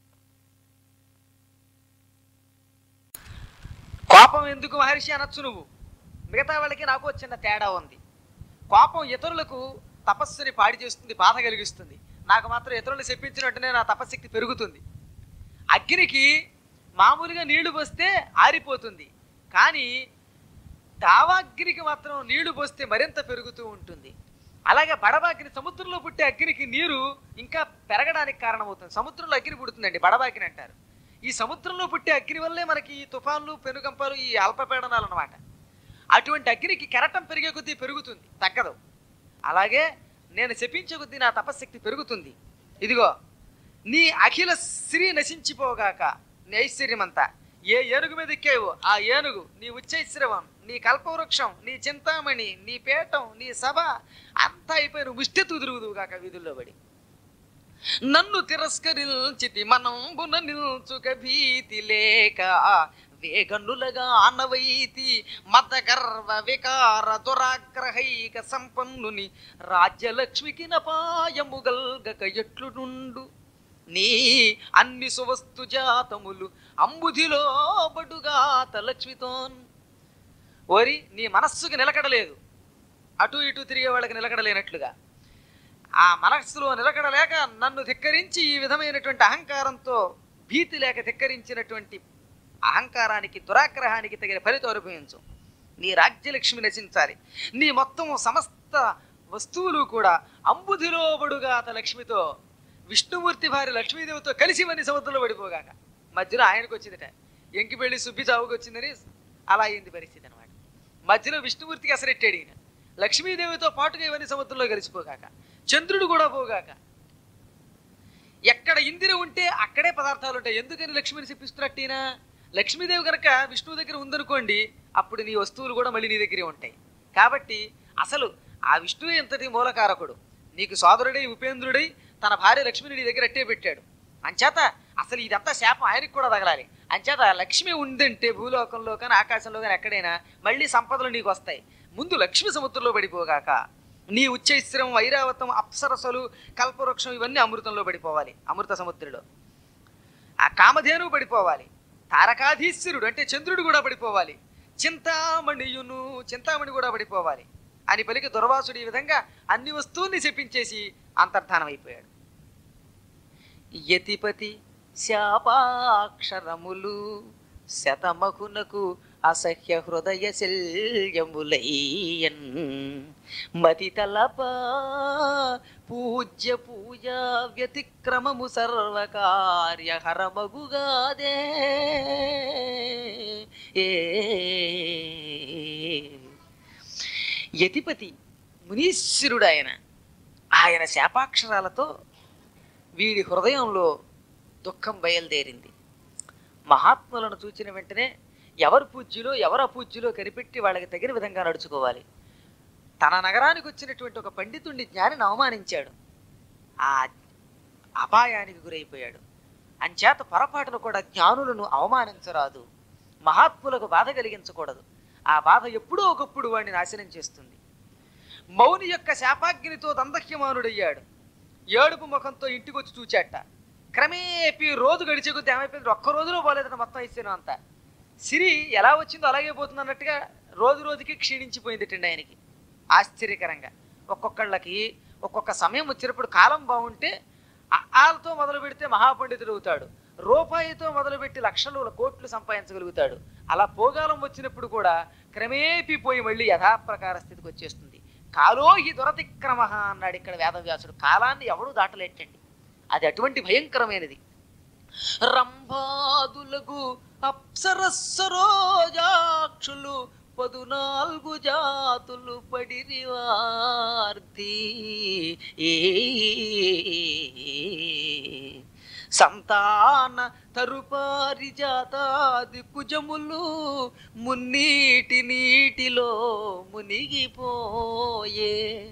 కోపం ఎందుకు మహర్షి అనొచ్చు నువ్వు మిగతా వాళ్ళకి నాకు వచ్చిన తేడా ఉంది కోపం ఇతరులకు తపస్సుని పాడి చేస్తుంది బాధ కలిగిస్తుంది నాకు మాత్రం ఇతరులు చెప్పించినట్టునే నా తపశక్తి పెరుగుతుంది అగ్నికి మామూలుగా నీళ్లు పోస్తే ఆరిపోతుంది కానీ దావాగ్నికి మాత్రం నీళ్లు పోస్తే మరింత పెరుగుతూ ఉంటుంది అలాగే బడబాగ్ని సముద్రంలో పుట్టే అగ్నికి నీరు ఇంకా పెరగడానికి కారణమవుతుంది సముద్రంలో అగ్ని పుడుతుందండి బడబాగ్ని అంటారు ఈ సముద్రంలో పుట్టే అగ్ని వల్లే మనకి ఈ తుఫాన్లు పెనుగంపాలు ఈ అల్పపీడనాలు అన్నమాట అటువంటి అగ్నికి కెరటం పెరిగే కొద్దీ పెరుగుతుంది తగ్గదు అలాగే నేను శపించే కొద్దీ నా తపశక్తి పెరుగుతుంది ఇదిగో నీ అఖిల శ్రీ నశించిపోగాక నీ ఐశ్వర్యమంతా ఏ ఏనుగు మీద ఎక్కావు ఆ ఏనుగు నీ ఉచ్చైశ్రవం నీ కల్పవృక్షం నీ చింతామణి నీ పీఠం నీ సభ అంతా అయిపోయి నువ్వు ముష్టి తుదురుగుదువు కాక వీధుల్లో పడి నన్ను తిరస్కరించితి మనంబున నిల్చుక భీతి లేక వేగన్నులగా ఆనవైతి మత గర్వ వికార దురాగ్రహైక సంపన్నుని రాజ్యలక్ష్మికి నపాయముగల్గక ఎట్లు నుండు నీ అన్ని సువస్తు జాతములు అంబుధిలో బడుగాత లక్ష్మితోన్ ఓరి నీ మనస్సుకి నిలకడలేదు అటు ఇటు తిరిగే వాళ్ళకి నిలకడలేనట్లుగా ఆ మనస్సులో నిలకడలేక నన్ను ధిక్కరించి ఈ విధమైనటువంటి అహంకారంతో భీతి లేక ధిక్కరించినటువంటి అహంకారానికి దురాగ్రహానికి తగిన ఫలితం అనుభవించు నీ రాజ్యలక్ష్మి నశించాలి నీ మొత్తం సమస్త వస్తువులు కూడా అంబుధిలో బడుగాత లక్ష్మితో విష్ణుమూర్తి భార్య లక్ష్మీదేవితో కలిసి వని సముద్రంలో పడిపోగాక మధ్యలో ఆయనకు వచ్చిందట ఎంకి పెళ్లి సుబ్బి చావుకు వచ్చిందని అలా అయింది పరిస్థితి అనమాట మధ్యలో విష్ణుమూర్తికి అసరెట్టాడు ఈయన లక్ష్మీదేవితో పాటుగా ఇవన్నీ సముద్రంలో కలిసిపోగాక చంద్రుడు కూడా పోగాక ఎక్కడ ఇందిర ఉంటే అక్కడే పదార్థాలు ఉంటాయి ఎందుకని లక్ష్మిని చెప్పిస్తున్నట్టు ఈయన లక్ష్మీదేవి కనుక విష్ణువు దగ్గర ఉందనుకోండి అప్పుడు నీ వస్తువులు కూడా మళ్ళీ నీ దగ్గరే ఉంటాయి కాబట్టి అసలు ఆ విష్ణువు ఎంతటి మూలకారకుడు నీకు సోదరుడై ఉపేంద్రుడై తన భార్య లక్ష్మిని నీ దగ్గర అట్టే పెట్టాడు అంచేత అసలు ఇదంతా శాపం ఆయనకి కూడా తగలాలి అంచేత లక్ష్మి ఉందంటే భూలోకంలో కానీ ఆకాశంలో కానీ ఎక్కడైనా మళ్ళీ సంపదలు నీకు వస్తాయి ముందు లక్ష్మి సముద్రంలో పడిపోగాక నీ ఉచ్చైశ్రం ఐరావతం అప్సరసలు కల్పవృక్షం ఇవన్నీ అమృతంలో పడిపోవాలి అమృత సముద్రంలో ఆ కామధేను పడిపోవాలి తారకాధీశ్వరుడు అంటే చంద్రుడు కూడా పడిపోవాలి చింతామణియును చింతామణి కూడా పడిపోవాలి అని పలికి దుర్వాసుడు ఈ విధంగా అన్ని వస్తువుల్ని చెప్పించేసి అంతర్ధానం అయిపోయాడు యతిపతి శాపాక్షరములు శతమకునకు అసహ్య హృదయ శల్యములయ్యన్ మతి తలప పూజ్య పూజా వ్యతిక్రమము సర్వకార్య హరమగుగాదే ఏ యతిపతి మునీశ్వరుడు ఆయన ఆయన శాపాక్షరాలతో వీడి హృదయంలో దుఃఖం బయలుదేరింది మహాత్ములను చూచిన వెంటనే ఎవరు పూజ్యులో ఎవరు అపూజ్యులో కనిపెట్టి వాళ్ళకి తగిన విధంగా నడుచుకోవాలి తన నగరానికి వచ్చినటువంటి ఒక పండితుడిని జ్ఞానిని అవమానించాడు ఆ అపాయానికి గురైపోయాడు అంచేత పొరపాటును కూడా జ్ఞానులను అవమానించరాదు మహాత్ములకు బాధ కలిగించకూడదు ఆ బాధ ఎప్పుడో ఒకప్పుడు వాడిని నాశనం చేస్తుంది మౌని యొక్క శాపాగ్నితో దందహ్యమానుడయ్యాడు ఏడుపు ముఖంతో ఇంటికి వచ్చి చూచాట క్రమేపీ రోజు గడిచే కొద్దీ ఏమైపోయింది ఒక్క రోజులో పోలేదట మొత్తం ఇస్తాను అంతా సిరి ఎలా వచ్చిందో అలాగే పోతుంది అన్నట్టుగా రోజు రోజుకి క్షీణించిపోయింది ఆయనకి ఆశ్చర్యకరంగా ఒక్కొక్కళ్ళకి ఒక్కొక్క సమయం వచ్చినప్పుడు కాలం బాగుంటే ఆలతో మొదలు పెడితే మహాపండితుడు అవుతాడు రూపాయితో మొదలుపెట్టి లక్షలు కోట్లు సంపాదించగలుగుతాడు అలా పోగాలం వచ్చినప్పుడు కూడా క్రమేపీ పోయి మళ్ళీ యథాప్రకార స్థితికి వచ్చేస్తుంది కాలో హి దురతిక్రమ అన్నాడు ఇక్కడ వేదవ్యాసుడు కాలాన్ని ఎవడూ దాటలేటండి అది అటువంటి భయంకరమైనది రంభాదులకు అప్సరస్సరోజాక్షులు పదునాలుగు జాతులు పడిరివార్తి సంతాన తరుపారి జాతాది కుజములు మున్నీటి నీటిలో మునిగిపోయే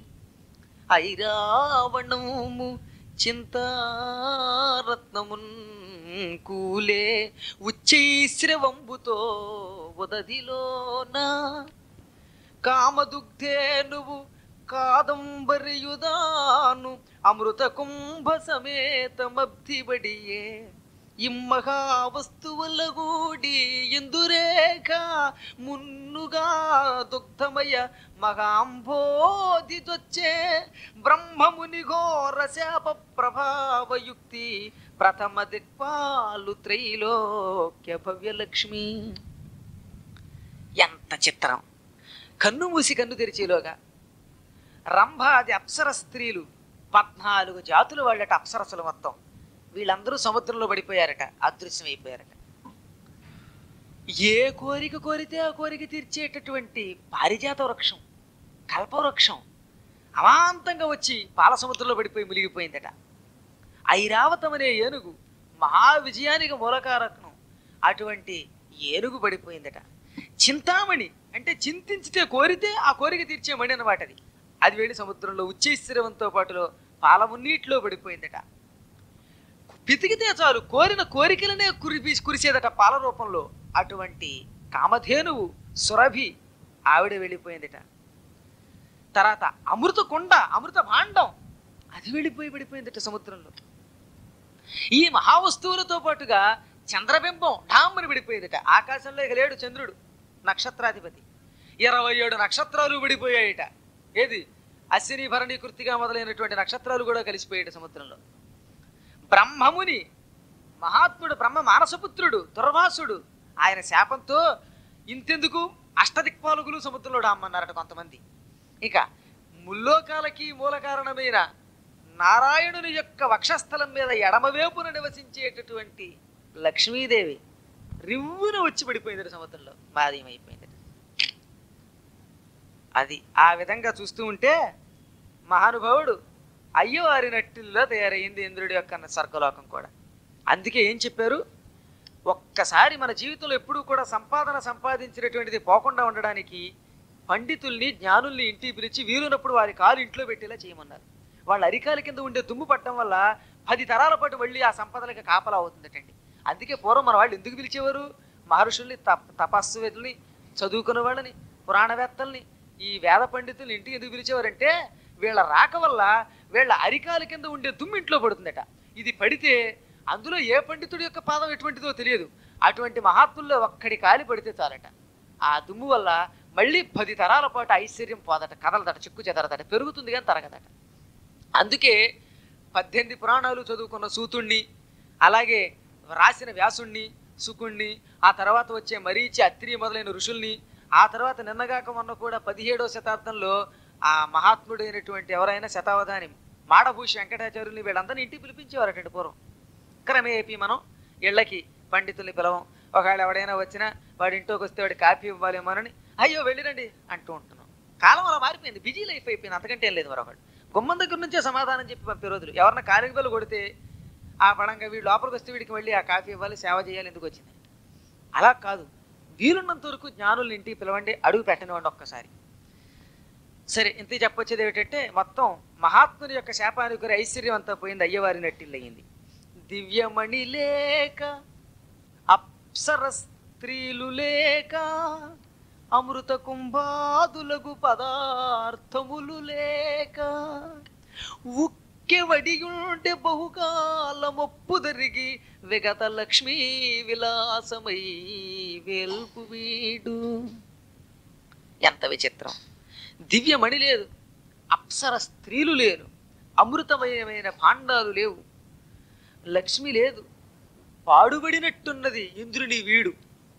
ఐరావణము చింతారత్నమున్ కూలే ఉచ్చైశ్రవంబుతో ఉదదిలోన కామదుగ్ధే నువ్వు కాదంబరియుదాను అమృత కుంభ సమేతమబ్ధిబడియే ఇమ్మహా వస్తువుల గూడి ఇందురేఖ మున్నుగా దుగ్ధమయ మహాంబోధి దొచ్చే బ్రహ్మముని ఘోర శాప ప్రభావయుక్తి ప్రథమ దిక్పాలు త్రైలోక్య భవ్యలక్ష్మి ఎంత చిత్రం కన్ను మూసి కన్ను తెరిచేలోగా రంభాది అప్సర స్త్రీలు పద్నాలుగు జాతులు వాళ్ళట అప్సరసలు మొత్తం వీళ్ళందరూ సముద్రంలో పడిపోయారట అదృశ్యం అయిపోయారట ఏ కోరిక కోరితే ఆ కోరిక తీర్చేటటువంటి పారిజాత వృక్షం కల్పవృక్షం అమాంతంగా వచ్చి పాల సముద్రంలో పడిపోయి మునిగిపోయిందట ఐరావతం అనే ఏనుగు మహా విజయానికి మూలకారకం అటువంటి ఏనుగు పడిపోయిందట చింతామణి అంటే చింతించితే కోరితే ఆ కోరిక తీర్చే మణి అనమాట అది అది వెళ్ళి సముద్రంలో ఉచ్చైశ్రవంతో పాటులో పాలమున్నీటిలో పడిపోయిందట పితికితే చాలు కోరిన కోరికలనే కురిపి కురిసేదట పాల రూపంలో అటువంటి కామధేనువు సురభి ఆవిడ వెళ్ళిపోయిందట తర్వాత అమృత కొండ అమృత భాండం అది వెళ్ళిపోయి పడిపోయిందట సముద్రంలో ఈ మహావస్తువులతో పాటుగా చంద్రబింబం ఢామ్మని విడిపోయిందట ఆకాశంలో ఇక లేడు చంద్రుడు నక్షత్రాధిపతి ఇరవై ఏడు నక్షత్రాలు విడిపోయాయట ఏది అశ్విని భరణి కృతిగా మొదలైనటువంటి నక్షత్రాలు కూడా కలిసిపోయాడు సముద్రంలో బ్రహ్మముని మహాత్ముడు బ్రహ్మ మానసపుత్రుడు దుర్వాసుడు ఆయన శాపంతో ఇంతెందుకు అష్టదిక్పాలకులు సముద్రంలో డామ్మన్నారట కొంతమంది ఇక ముల్లోకాలకి మూల కారణమైన నారాయణుని యొక్క వక్షస్థలం మీద ఎడమవేపున నివసించేటటువంటి లక్ష్మీదేవి రివ్వున వచ్చి పడిపోయింది సముద్రంలో మాదీమైపోయింది అది ఆ విధంగా చూస్తూ ఉంటే మహానుభావుడు అయ్యో అరినట్టుల్లో తయారైంది ఇంద్రుడి యొక్క స్వర్గలోకం కూడా అందుకే ఏం చెప్పారు ఒక్కసారి మన జీవితంలో ఎప్పుడూ కూడా సంపాదన సంపాదించినటువంటిది పోకుండా ఉండడానికి పండితుల్ని జ్ఞానుల్ని ఇంటికి పిలిచి వీలున్నప్పుడు వారి కాలు ఇంట్లో పెట్టేలా చేయమన్నారు వాళ్ళ అరికాల కింద ఉండే దుమ్ము పట్టడం వల్ల పది తరాల పాటు మళ్ళీ ఆ సంపదలకి కాపలా అవుతుందటండి అందుకే పూర్వం మన వాళ్ళు ఎందుకు పిలిచేవారు మహర్షుల్ని తప తపస్సువేదుల్ని చదువుకున్న వాళ్ళని పురాణవేత్తల్ని ఈ వేద పండితుల్ని ఇంటికి ఎందుకు పిలిచేవారంటే వీళ్ళ రాక వల్ల వీళ్ళ అరికాల కింద ఉండే దుమ్ము ఇంట్లో పడుతుందట ఇది పడితే అందులో ఏ పండితుడి యొక్క పాదం ఎటువంటిదో తెలియదు అటువంటి మహాత్ముల్లో ఒక్కడి కాలి పడితే చాలట ఆ దుమ్ము వల్ల మళ్ళీ పది తరాల పాటు ఐశ్వర్యం పోదట కదలదట చిక్కు చెదరదట పెరుగుతుంది కానీ తరగదట అందుకే పద్దెనిమిది పురాణాలు చదువుకున్న సూతుణ్ణి అలాగే రాసిన వ్యాసుణ్ణి సుకుణ్ణి ఆ తర్వాత వచ్చే మరీచి అత్రి మొదలైన ఋషుల్ని ఆ తర్వాత నిన్నగాక మొన్న కూడా పదిహేడవ శతాబ్దంలో ఆ మహాత్ముడైనటువంటి ఎవరైనా శతావధాని మాడభూషి వెంకటాచార్యుల్ని వీళ్ళందరినీ ఇంటికి పిలిపించేవారటండి పూర్వం క్రమేపీ మనం ఇళ్ళకి పండితుల్ని పిలవం ఒకవేళ ఎవడైనా వచ్చినా వాడి ఇంట్లోకి వస్తే వాడి కాఫీ ఇవ్వాలేమోనని అయ్యో వెళ్ళిరండి అంటూ ఉంటున్నాం కాలం అలా మారిపోయింది బిజీ లైఫ్ అయిపోయింది అంతకంటే ఏం లేదు మరొకటి గుమ్మం దగ్గర నుంచే సమాధానం చెప్పి పంపే రోజులు ఎవరన్నా కాలింగలు కొడితే ఆ పడంగా వీడు లోపలికి వస్తే వీడికి వెళ్ళి ఆ కాఫీ ఇవ్వాలి సేవ చేయాలి ఎందుకు వచ్చింది అలా కాదు వీలున్నంత వరకు జ్ఞానుల్ని ఇంటికి పిలవండి అడుగు పెట్టనివ్వండి ఒక్కసారి సరే ఇంత చెప్పొచ్చేది ఏమిటంటే మొత్తం మహాత్ముని యొక్క శాపానికి గురి ఐశ్వర్యం అంతా పోయింది అయ్యవారి నట్టిల్లయింది దివ్యమణి లేక అప్సర స్త్రీలు లేక అమృత కుంభాదులకు పదార్థములు లేక ఉక్కెవడియుంటే బహుకాలమొప్పు దరిగి విగత లక్ష్మీ విలాసమై వెల్పు వీడు ఎంత విచిత్రం దివ్యమణి లేదు అప్సర స్త్రీలు లేరు అమృతమయమైన పాండాలు లేవు లక్ష్మి లేదు పాడుబడినట్టున్నది ఇంద్రుని వీడు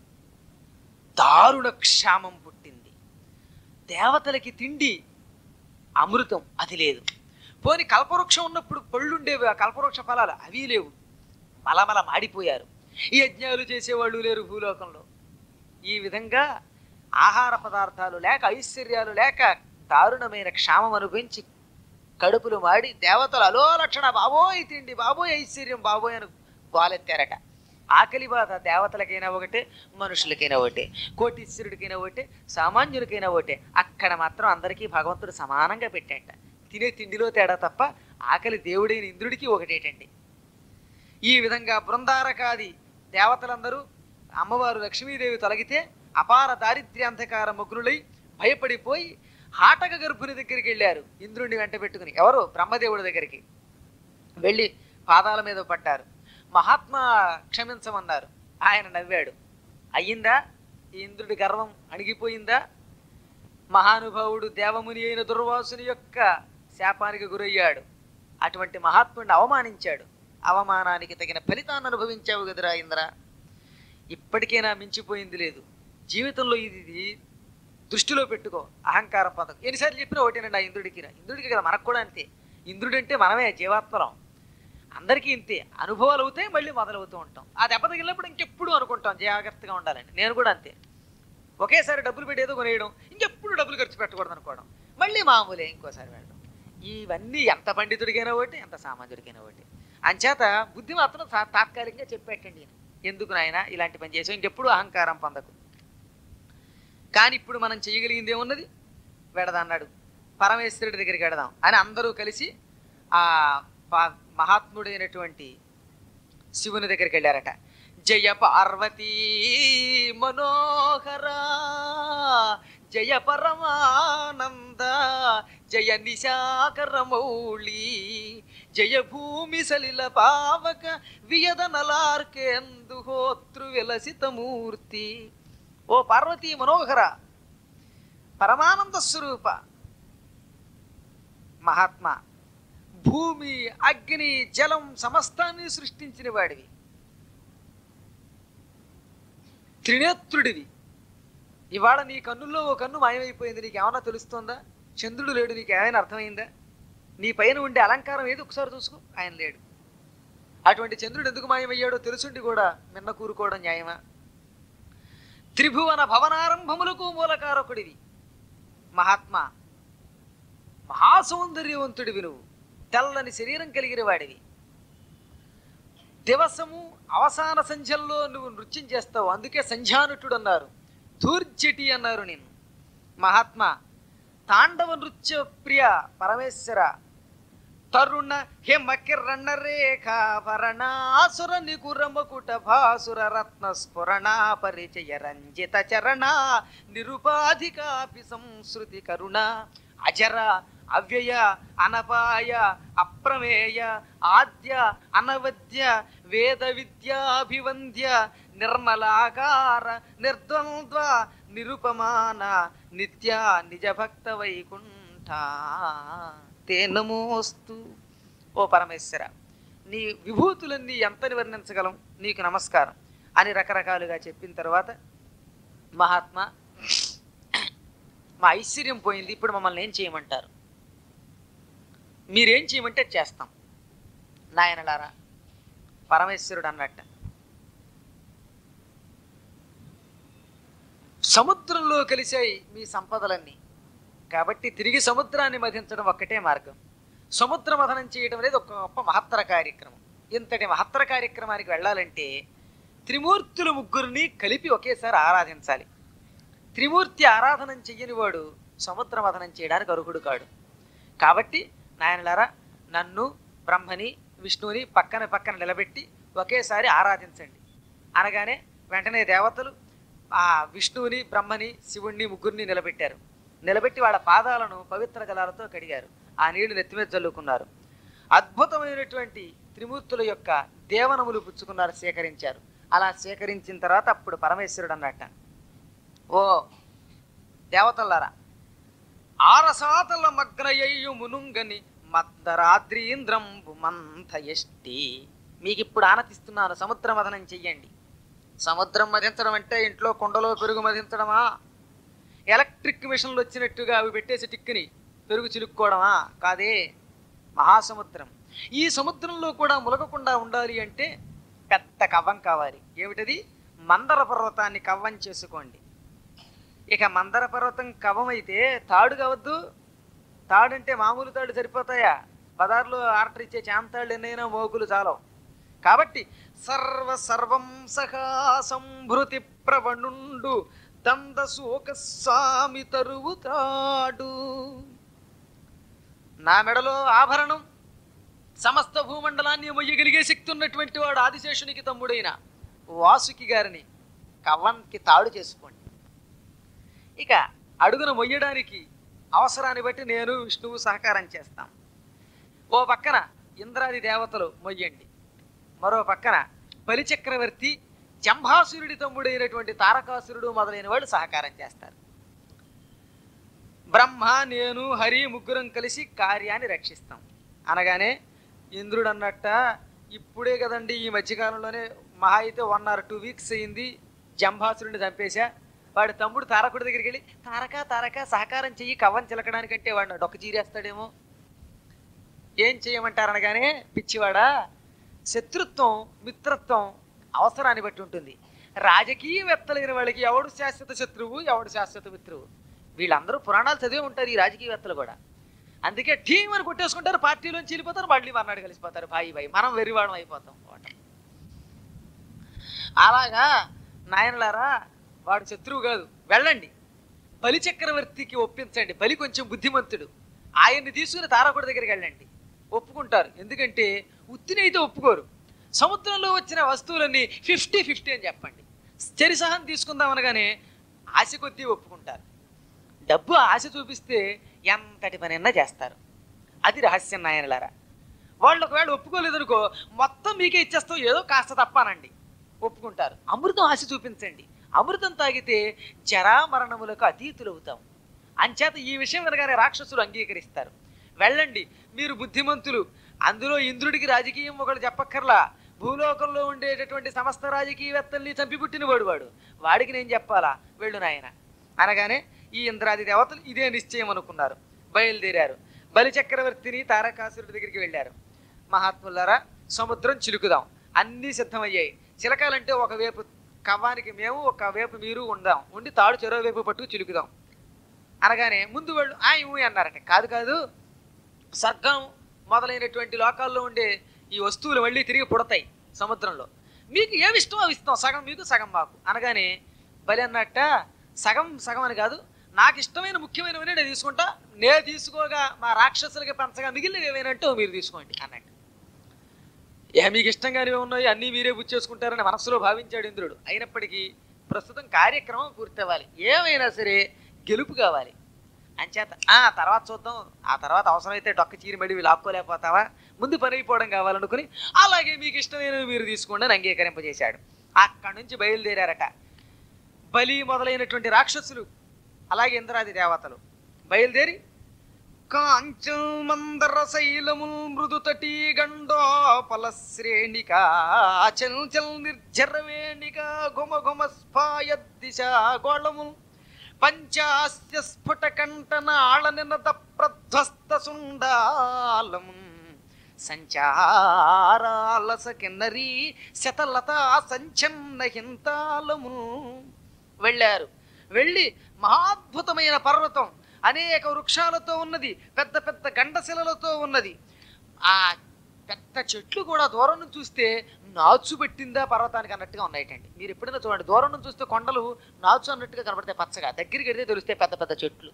దారుణ క్షామం పుట్టింది దేవతలకి తిండి అమృతం అది లేదు పోని కల్పవృక్షం ఉన్నప్పుడు పళ్ళుండేవి ఆ కల్పవృక్ష ఫలాలు అవి లేవు మలమల మాడిపోయారు ఈ యజ్ఞాలు చేసేవాళ్ళు లేరు భూలోకంలో ఈ విధంగా ఆహార పదార్థాలు లేక ఐశ్వర్యాలు లేక దారుణమైన క్షామం అనుభవించి కడుపులు మాడి దేవతలు అలో లక్షణ బాబోయ్ తిండి బాబోయ్ ఐశ్వర్యం బాబోయ్ అని గోలెత్తారట ఆకలి బాధ దేవతలకైనా ఒకటే మనుషులకైనా ఒకటే కోటీశ్వరుడికైనా ఒకటే సామాన్యులకైనా ఒకటే అక్కడ మాత్రం అందరికీ భగవంతుడు సమానంగా పెట్టాట తినే తిండిలో తేడా తప్ప ఆకలి దేవుడైన ఇంద్రుడికి ఒకటేటండి ఈ విధంగా బృందారకాది దేవతలందరూ అమ్మవారు లక్ష్మీదేవి తొలగితే అపార దారిద్ర్య అంధకార మగ్నులై భయపడిపోయి హాటక గర్భుని దగ్గరికి వెళ్ళారు ఇంద్రుడిని వెంట పెట్టుకుని ఎవరు బ్రహ్మదేవుడి దగ్గరికి వెళ్ళి పాదాల మీద పడ్డారు మహాత్మా క్షమించమన్నారు ఆయన నవ్వాడు అయ్యిందా ఈ ఇంద్రుడి గర్వం అణిగిపోయిందా మహానుభావుడు దేవముని అయిన దుర్వాసుని యొక్క శాపానికి గురయ్యాడు అటువంటి మహాత్ముడిని అవమానించాడు అవమానానికి తగిన ఫలితాన్ని అనుభవించావు కదరా ఇంద్ర ఇప్పటికైనా మించిపోయింది లేదు జీవితంలో ఇది ఇది దృష్టిలో పెట్టుకో అహంకారం పదం ఎన్నిసార్లు చెప్పినా ఒకటేనండి ఆ ఇంద్రుడికి ఇంద్రుడికి కదా మనకు కూడా అంతే ఇంద్రుడు అంటే మనమే జీవాత్మలం అందరికీ ఇంతే అనుభవాలు అవుతాయి మళ్ళీ మొదలవుతూ ఉంటాం ఆ దెబ్బ తగిలినప్పుడు ఇంకెప్పుడు అనుకుంటాం జాగ్రత్తగా ఉండాలండి నేను కూడా అంతే ఒకేసారి డబ్బులు పెట్టి ఏదో కొనేయడం ఇంకెప్పుడు డబ్బులు ఖర్చు పెట్టకూడదు అనుకోవడం మళ్ళీ మామూలే ఇంకోసారి వెళ్ళడం ఇవన్నీ ఎంత పండితుడికైనా ఒకటి ఎంత సామాన్యుడికైనా ఒకటి అంచేత బుద్ధి మాత్రం తా- తాత్కాలికంగా చెప్పేటండి ఈయన. ఎందుకు నాయన ఇలాంటి పని చేసావు ఇంకెప్పుడు అహంకారం పొందకు కానీ ఇప్పుడు మనం చేయగలిగింది ఏమున్నది వెడదన్నాడు పరమేశ్వరుడి దగ్గరికి వెడదాం అని అందరూ కలిసి ఆ పా- మహాత్ముడైనటువంటి శివుని దగ్గరికి వెళ్ళారట జయ పార్వతీ మనోహర జయ పరమానంద జయ నిశాకరమౌళి జయ భూమి సలిల పావక వియదనలార్కేందు హోతృ విలసితమూర్తి ఓ పార్వతీ మనోహర పరమానంద స్వరూప మహాత్మా భూమి అగ్ని జలం సమస్తాన్ని సృష్టించిన వాడివి త్రినేత్రుడివి ఇవాళ నీ కన్నుల్లో ఓ కన్ను మాయమైపోయింది నీకు ఏమన్నా తెలుస్తుందా చంద్రుడు లేడు నీకు ఏమైనా అర్థమైందా నీ పైన ఉండే అలంకారం ఏది ఒకసారి చూసుకో ఆయన లేడు అటువంటి చంద్రుడు ఎందుకు మాయమయ్యాడో తెలుసుండి కూడా మిన్న కూరుకోవడం న్యాయమా త్రిభువన భవనారంభములకు మూలకారకుడివి మహాత్మా మహాసౌందర్యవంతుడివి నువ్వు తెల్లని శరీరం కలిగిన వాడివి దివసము అవసాన సంధ్యల్లో నువ్వు నృత్యం చేస్తావు అందుకే సంధ్యానుటుడు అన్నారు ధూర్జటి అన్నారు నేను మహాత్మా తాండవ నృత్య ప్రియ పరమేశ్వర తరుణ హిమ కిరణ రేఖ భరణాసుర నికుర మకుట భాసుర రత్న స్ఫురణ పరిచయ రంజిత చరణ నిరుపాధికాపి సంస్కృతి కరుణ అజర అవ్యయ అనపాయ అప్రమేయ ఆద్య అనవద్య వేద విద్యాభివంద్య నిర్మలాకార నిర్ద్వంద్వ నిరుపమాన నిత్య నిజ భక్త వైకుంఠ తే నమోస్తు ఓ పరమేశ్వర నీ విభూతులన్నీ ఎంతని వర్ణించగలం నీకు నమస్కారం అని రకరకాలుగా చెప్పిన తర్వాత మహాత్మా మా ఐశ్వర్యం పోయింది ఇప్పుడు మమ్మల్ని ఏం చేయమంటారు మీరేం చేయమంటే చేస్తాం నాయనలారా పరమేశ్వరుడు అన్నట్ట సముద్రంలో కలిసాయి మీ సంపదలన్నీ కాబట్టి తిరిగి సముద్రాన్ని మధించడం ఒక్కటే మార్గం సముద్ర మథనం చేయడం అనేది ఒక గొప్ప మహత్తర కార్యక్రమం ఇంతటి మహత్తర కార్యక్రమానికి వెళ్ళాలంటే త్రిమూర్తులు ముగ్గురిని కలిపి ఒకేసారి ఆరాధించాలి త్రిమూర్తి ఆరాధనం చెయ్యని వాడు సముద్ర మథనం చేయడానికి అర్హుడు కాడు కాబట్టి నాయనలారా నన్ను బ్రహ్మని విష్ణువుని పక్కన పక్కన నిలబెట్టి ఒకేసారి ఆరాధించండి అనగానే వెంటనే దేవతలు ఆ విష్ణువుని బ్రహ్మని శివుణ్ణి ముగ్గురిని నిలబెట్టారు నిలబెట్టి వాళ్ళ పాదాలను పవిత్ర జలాలతో కడిగారు ఆ నీళ్లు నెత్తిమీద చల్లుకున్నారు అద్భుతమైనటువంటి త్రిమూర్తుల యొక్క దేవనములు పుచ్చుకున్నారు సేకరించారు అలా సేకరించిన తర్వాత అప్పుడు పరమేశ్వరుడు అన్నట్ట ఓ దేవతల్లారా ఆరసాతల మగ్నయ్యు మునుంగని మద్దరాద్రీంద్రంబు మంథయష్టి మీకు ఇప్పుడు ఆనతిస్తున్నాను సముద్ర మదనం చెయ్యండి సముద్రం మదించడం అంటే ఇంట్లో కుండలో పెరుగు మదించడమా ఎలక్ట్రిక్ మిషన్లు వచ్చినట్టుగా అవి పెట్టేసి టిక్కుని పెరుగు చిలుక్కోవడమా కాదే మహాసముద్రం ఈ సముద్రంలో కూడా ములగకుండా ఉండాలి అంటే పెద్ద కవ్వం కావాలి ఏమిటది మందర పర్వతాన్ని కవ్వం చేసుకోండి ఇక మందర పర్వతం కవ్వం అయితే తాడు కావద్దు తాడు అంటే మామూలు తాడు సరిపోతాయా పదార్లు ఆర్డర్ ఇచ్చే చాంతాళ్ళు ఎన్నైనా మోకులు చాలవు కాబట్టి సర్వ సర్వం సహా సంభృతి ప్రవణుండు దందశోక స్వామి తరువుతాడు నా మెడలో ఆభరణం సమస్త భూమండలాన్ని మొయ్యగలిగే శక్తి ఉన్నటువంటి వాడు ఆదిశేషునికి తమ్ముడైన వాసుకి గారిని కవ్వంకి తాడు చేసుకోండి ఇక అడుగున మొయ్యడానికి అవసరాన్ని బట్టి నేను విష్ణువు సహకారం చేస్తాం ఓ పక్కన ఇంద్రాది దేవతలు మొయ్యండి మరో పక్కన బలిచక్రవర్తి జంభాసురుడి తమ్ముడైనటువంటి తారకాసురుడు మొదలైన వాళ్ళు సహకారం చేస్తారు బ్రహ్మ నేను హరి ముగ్గురం కలిసి కార్యాన్ని రక్షిస్తాం అనగానే ఇంద్రుడు అన్నట్ట ఇప్పుడే కదండి ఈ మధ్యకాలంలోనే మహా అయితే వన్ ఆర్ టూ వీక్స్ అయింది జంభాసురుడిని చంపేశా వాడి తమ్ముడు తారకుడి దగ్గరికి వెళ్ళి తారక తారక సహకారం చెయ్యి కవ్వం చిలకడానికంటే వాడిని డొక్క చీరేస్తాడేమో ఏం చేయమంటారనగానే పిచ్చివాడా శత్రుత్వం మిత్రత్వం అవసరాన్ని బట్టి ఉంటుంది రాజకీయవేత్తలైన వాళ్ళకి ఎవడు శాశ్వత శత్రువు ఎవడు శాశ్వత మిత్రువు వీళ్ళందరూ పురాణాలు చదివి ఉంటారు ఈ రాజకీయవేత్తలు కూడా అందుకే టీం అని కొట్టేసుకుంటారు పార్టీలోంచి వెళ్ళిపోతారు మళ్ళీ మర్నాడు కలిసిపోతారు భాయి భాయి మనం వెర్రివాడం అయిపోతాం ఓటమి. అలాగా నాయనలారా వాడు శత్రువు కాదు వెళ్ళండి బలి చక్రవర్తికి ఒప్పించండి బలి కొంచెం బుద్ధిమంతుడు ఆయన్ని తీసుకుని తారకుడి దగ్గరికి వెళ్ళండి ఒప్పుకుంటారు ఎందుకంటే ఉత్తినైతే ఒప్పుకోరు సముద్రంలో వచ్చిన వస్తువులన్నీ ఫిఫ్టీ ఫిఫ్టీ అని చెప్పండి చెరిసహం తీసుకుందాం అనగానే ఆశ కొద్దీ ఒప్పుకుంటారు డబ్బు ఆశ చూపిస్తే ఎంతటి పనైనా చేస్తారు అది రహస్యం నాయనలారా వాళ్ళు ఒకవేళ ఒప్పుకోలేదనుకో మొత్తం మీకే ఇచ్చేస్తాం ఏదో కాస్త తప్పానండి ఒప్పుకుంటారు అమృతం ఆశ చూపించండి అమృతం తాగితే జరామరణములకు అతీతులవుతాం అంచేత ఈ విషయం వినగానే రాక్షసులు అంగీకరిస్తారు వెళ్ళండి మీరు బుద్ధిమంతులు అందులో ఇంద్రుడికి రాజకీయం ఒకడు చెప్పక్కర్లా భూలోకంలో ఉండేటటువంటి సమస్త రాజకీయవేత్తల్ని చంపి పుట్టినవాడు వాడు వాడికి నేను చెప్పాలా వెళ్ళు నాయన అనగానే ఈ ఇంద్రాది దేవతలు ఇదే నిశ్చయం అనుకున్నారు బయలుదేరారు బలి చక్రవర్తిని తారకాసురుడి దగ్గరికి వెళ్ళారు మహాత్ములారా సముద్రం చిలుకుదాం అన్నీ సిద్ధమయ్యాయి చిలకాలంటే ఒకవైపు కవ్వానికి మేము ఒక వైపు మీరు ఉందాం ఉండి తాడు చెరో వైపు పట్టుకు చిలుకుదాం అనగానే ముందు వాళ్ళు ఆ ఇవ్వు అన్నారట కాదు కాదు సర్గం మొదలైనటువంటి లోకాల్లో ఉండే ఈ వస్తువులు మళ్ళీ తిరిగి పుడతాయి సముద్రంలో మీకు ఏమి ఇష్టమో అవి ఇస్తాం సగం మీకు సగం మాకు అనగానే బలి అన్నట్ట సగం సగం అని కాదు నాకు ఇష్టమైన ముఖ్యమైనవన్నీ నేను తీసుకుంటా నేను తీసుకోగా మా రాక్షసులకి పంచగా మిగిలినవి ఏమైనా అంటే మీరు తీసుకోండి అన్నట్టు ఏ మీకు ఇష్టంగానే ఉన్నాయి అన్నీ మీరే చేసుకుంటారని మనసులో భావించాడు ఇంద్రుడు అయినప్పటికీ ప్రస్తుతం కార్యక్రమం పూర్తవ్వాలి ఏమైనా సరే గెలుపు కావాలి అంచేత ఆ తర్వాత చూద్దాం ఆ తర్వాత అవసరమైతే డొక్క చీరి మడివి లాక్కోలేకపోతావా ముందు పని అయిపోవడం కావాలనుకుని అలాగే మీకు ఇష్టమైనవి మీరు తీసుకోండి అని అంగీకరింపజేశాడు అక్కడి నుంచి బయలుదేరారట బలి మొదలైనటువంటి రాక్షసులు అలాగే ఇంద్రాది దేవతలు బయలుదేరి కాంచం మందర శైలముల్ మృదుతటీ గండోపల శ్రేణికా చంచల్ నిర్జరవేణిక గుమ గుమ స్ఫాయ దిశ గోళముల్ పంచాస్య స్ఫుట కంఠన ఆళనినత ప్రధ్వస్త సుండాలము సంచారాలస కిన్నరీ శతలత సంచన్న హింతాలము వెళ్ళారు వెళ్ళి మహాద్భుతమైన పర్వతం అనేక వృక్షాలతో ఉన్నది పెద్ద పెద్ద గండశిలలతో ఉన్నది ఆ పెద్ద చెట్లు కూడా దూరం నుంచి చూస్తే నాచు పెట్టిందా పర్వతానికి అన్నట్టుగా ఉన్నాయటండి మీరు ఎప్పుడైనా చూడండి దూరం నుంచి చూస్తే కొండలు నాచు అన్నట్టుగా కనబడతాయి పచ్చగా దగ్గరికి వెడితే తెలుస్తాయి పెద్ద పెద్ద చెట్లు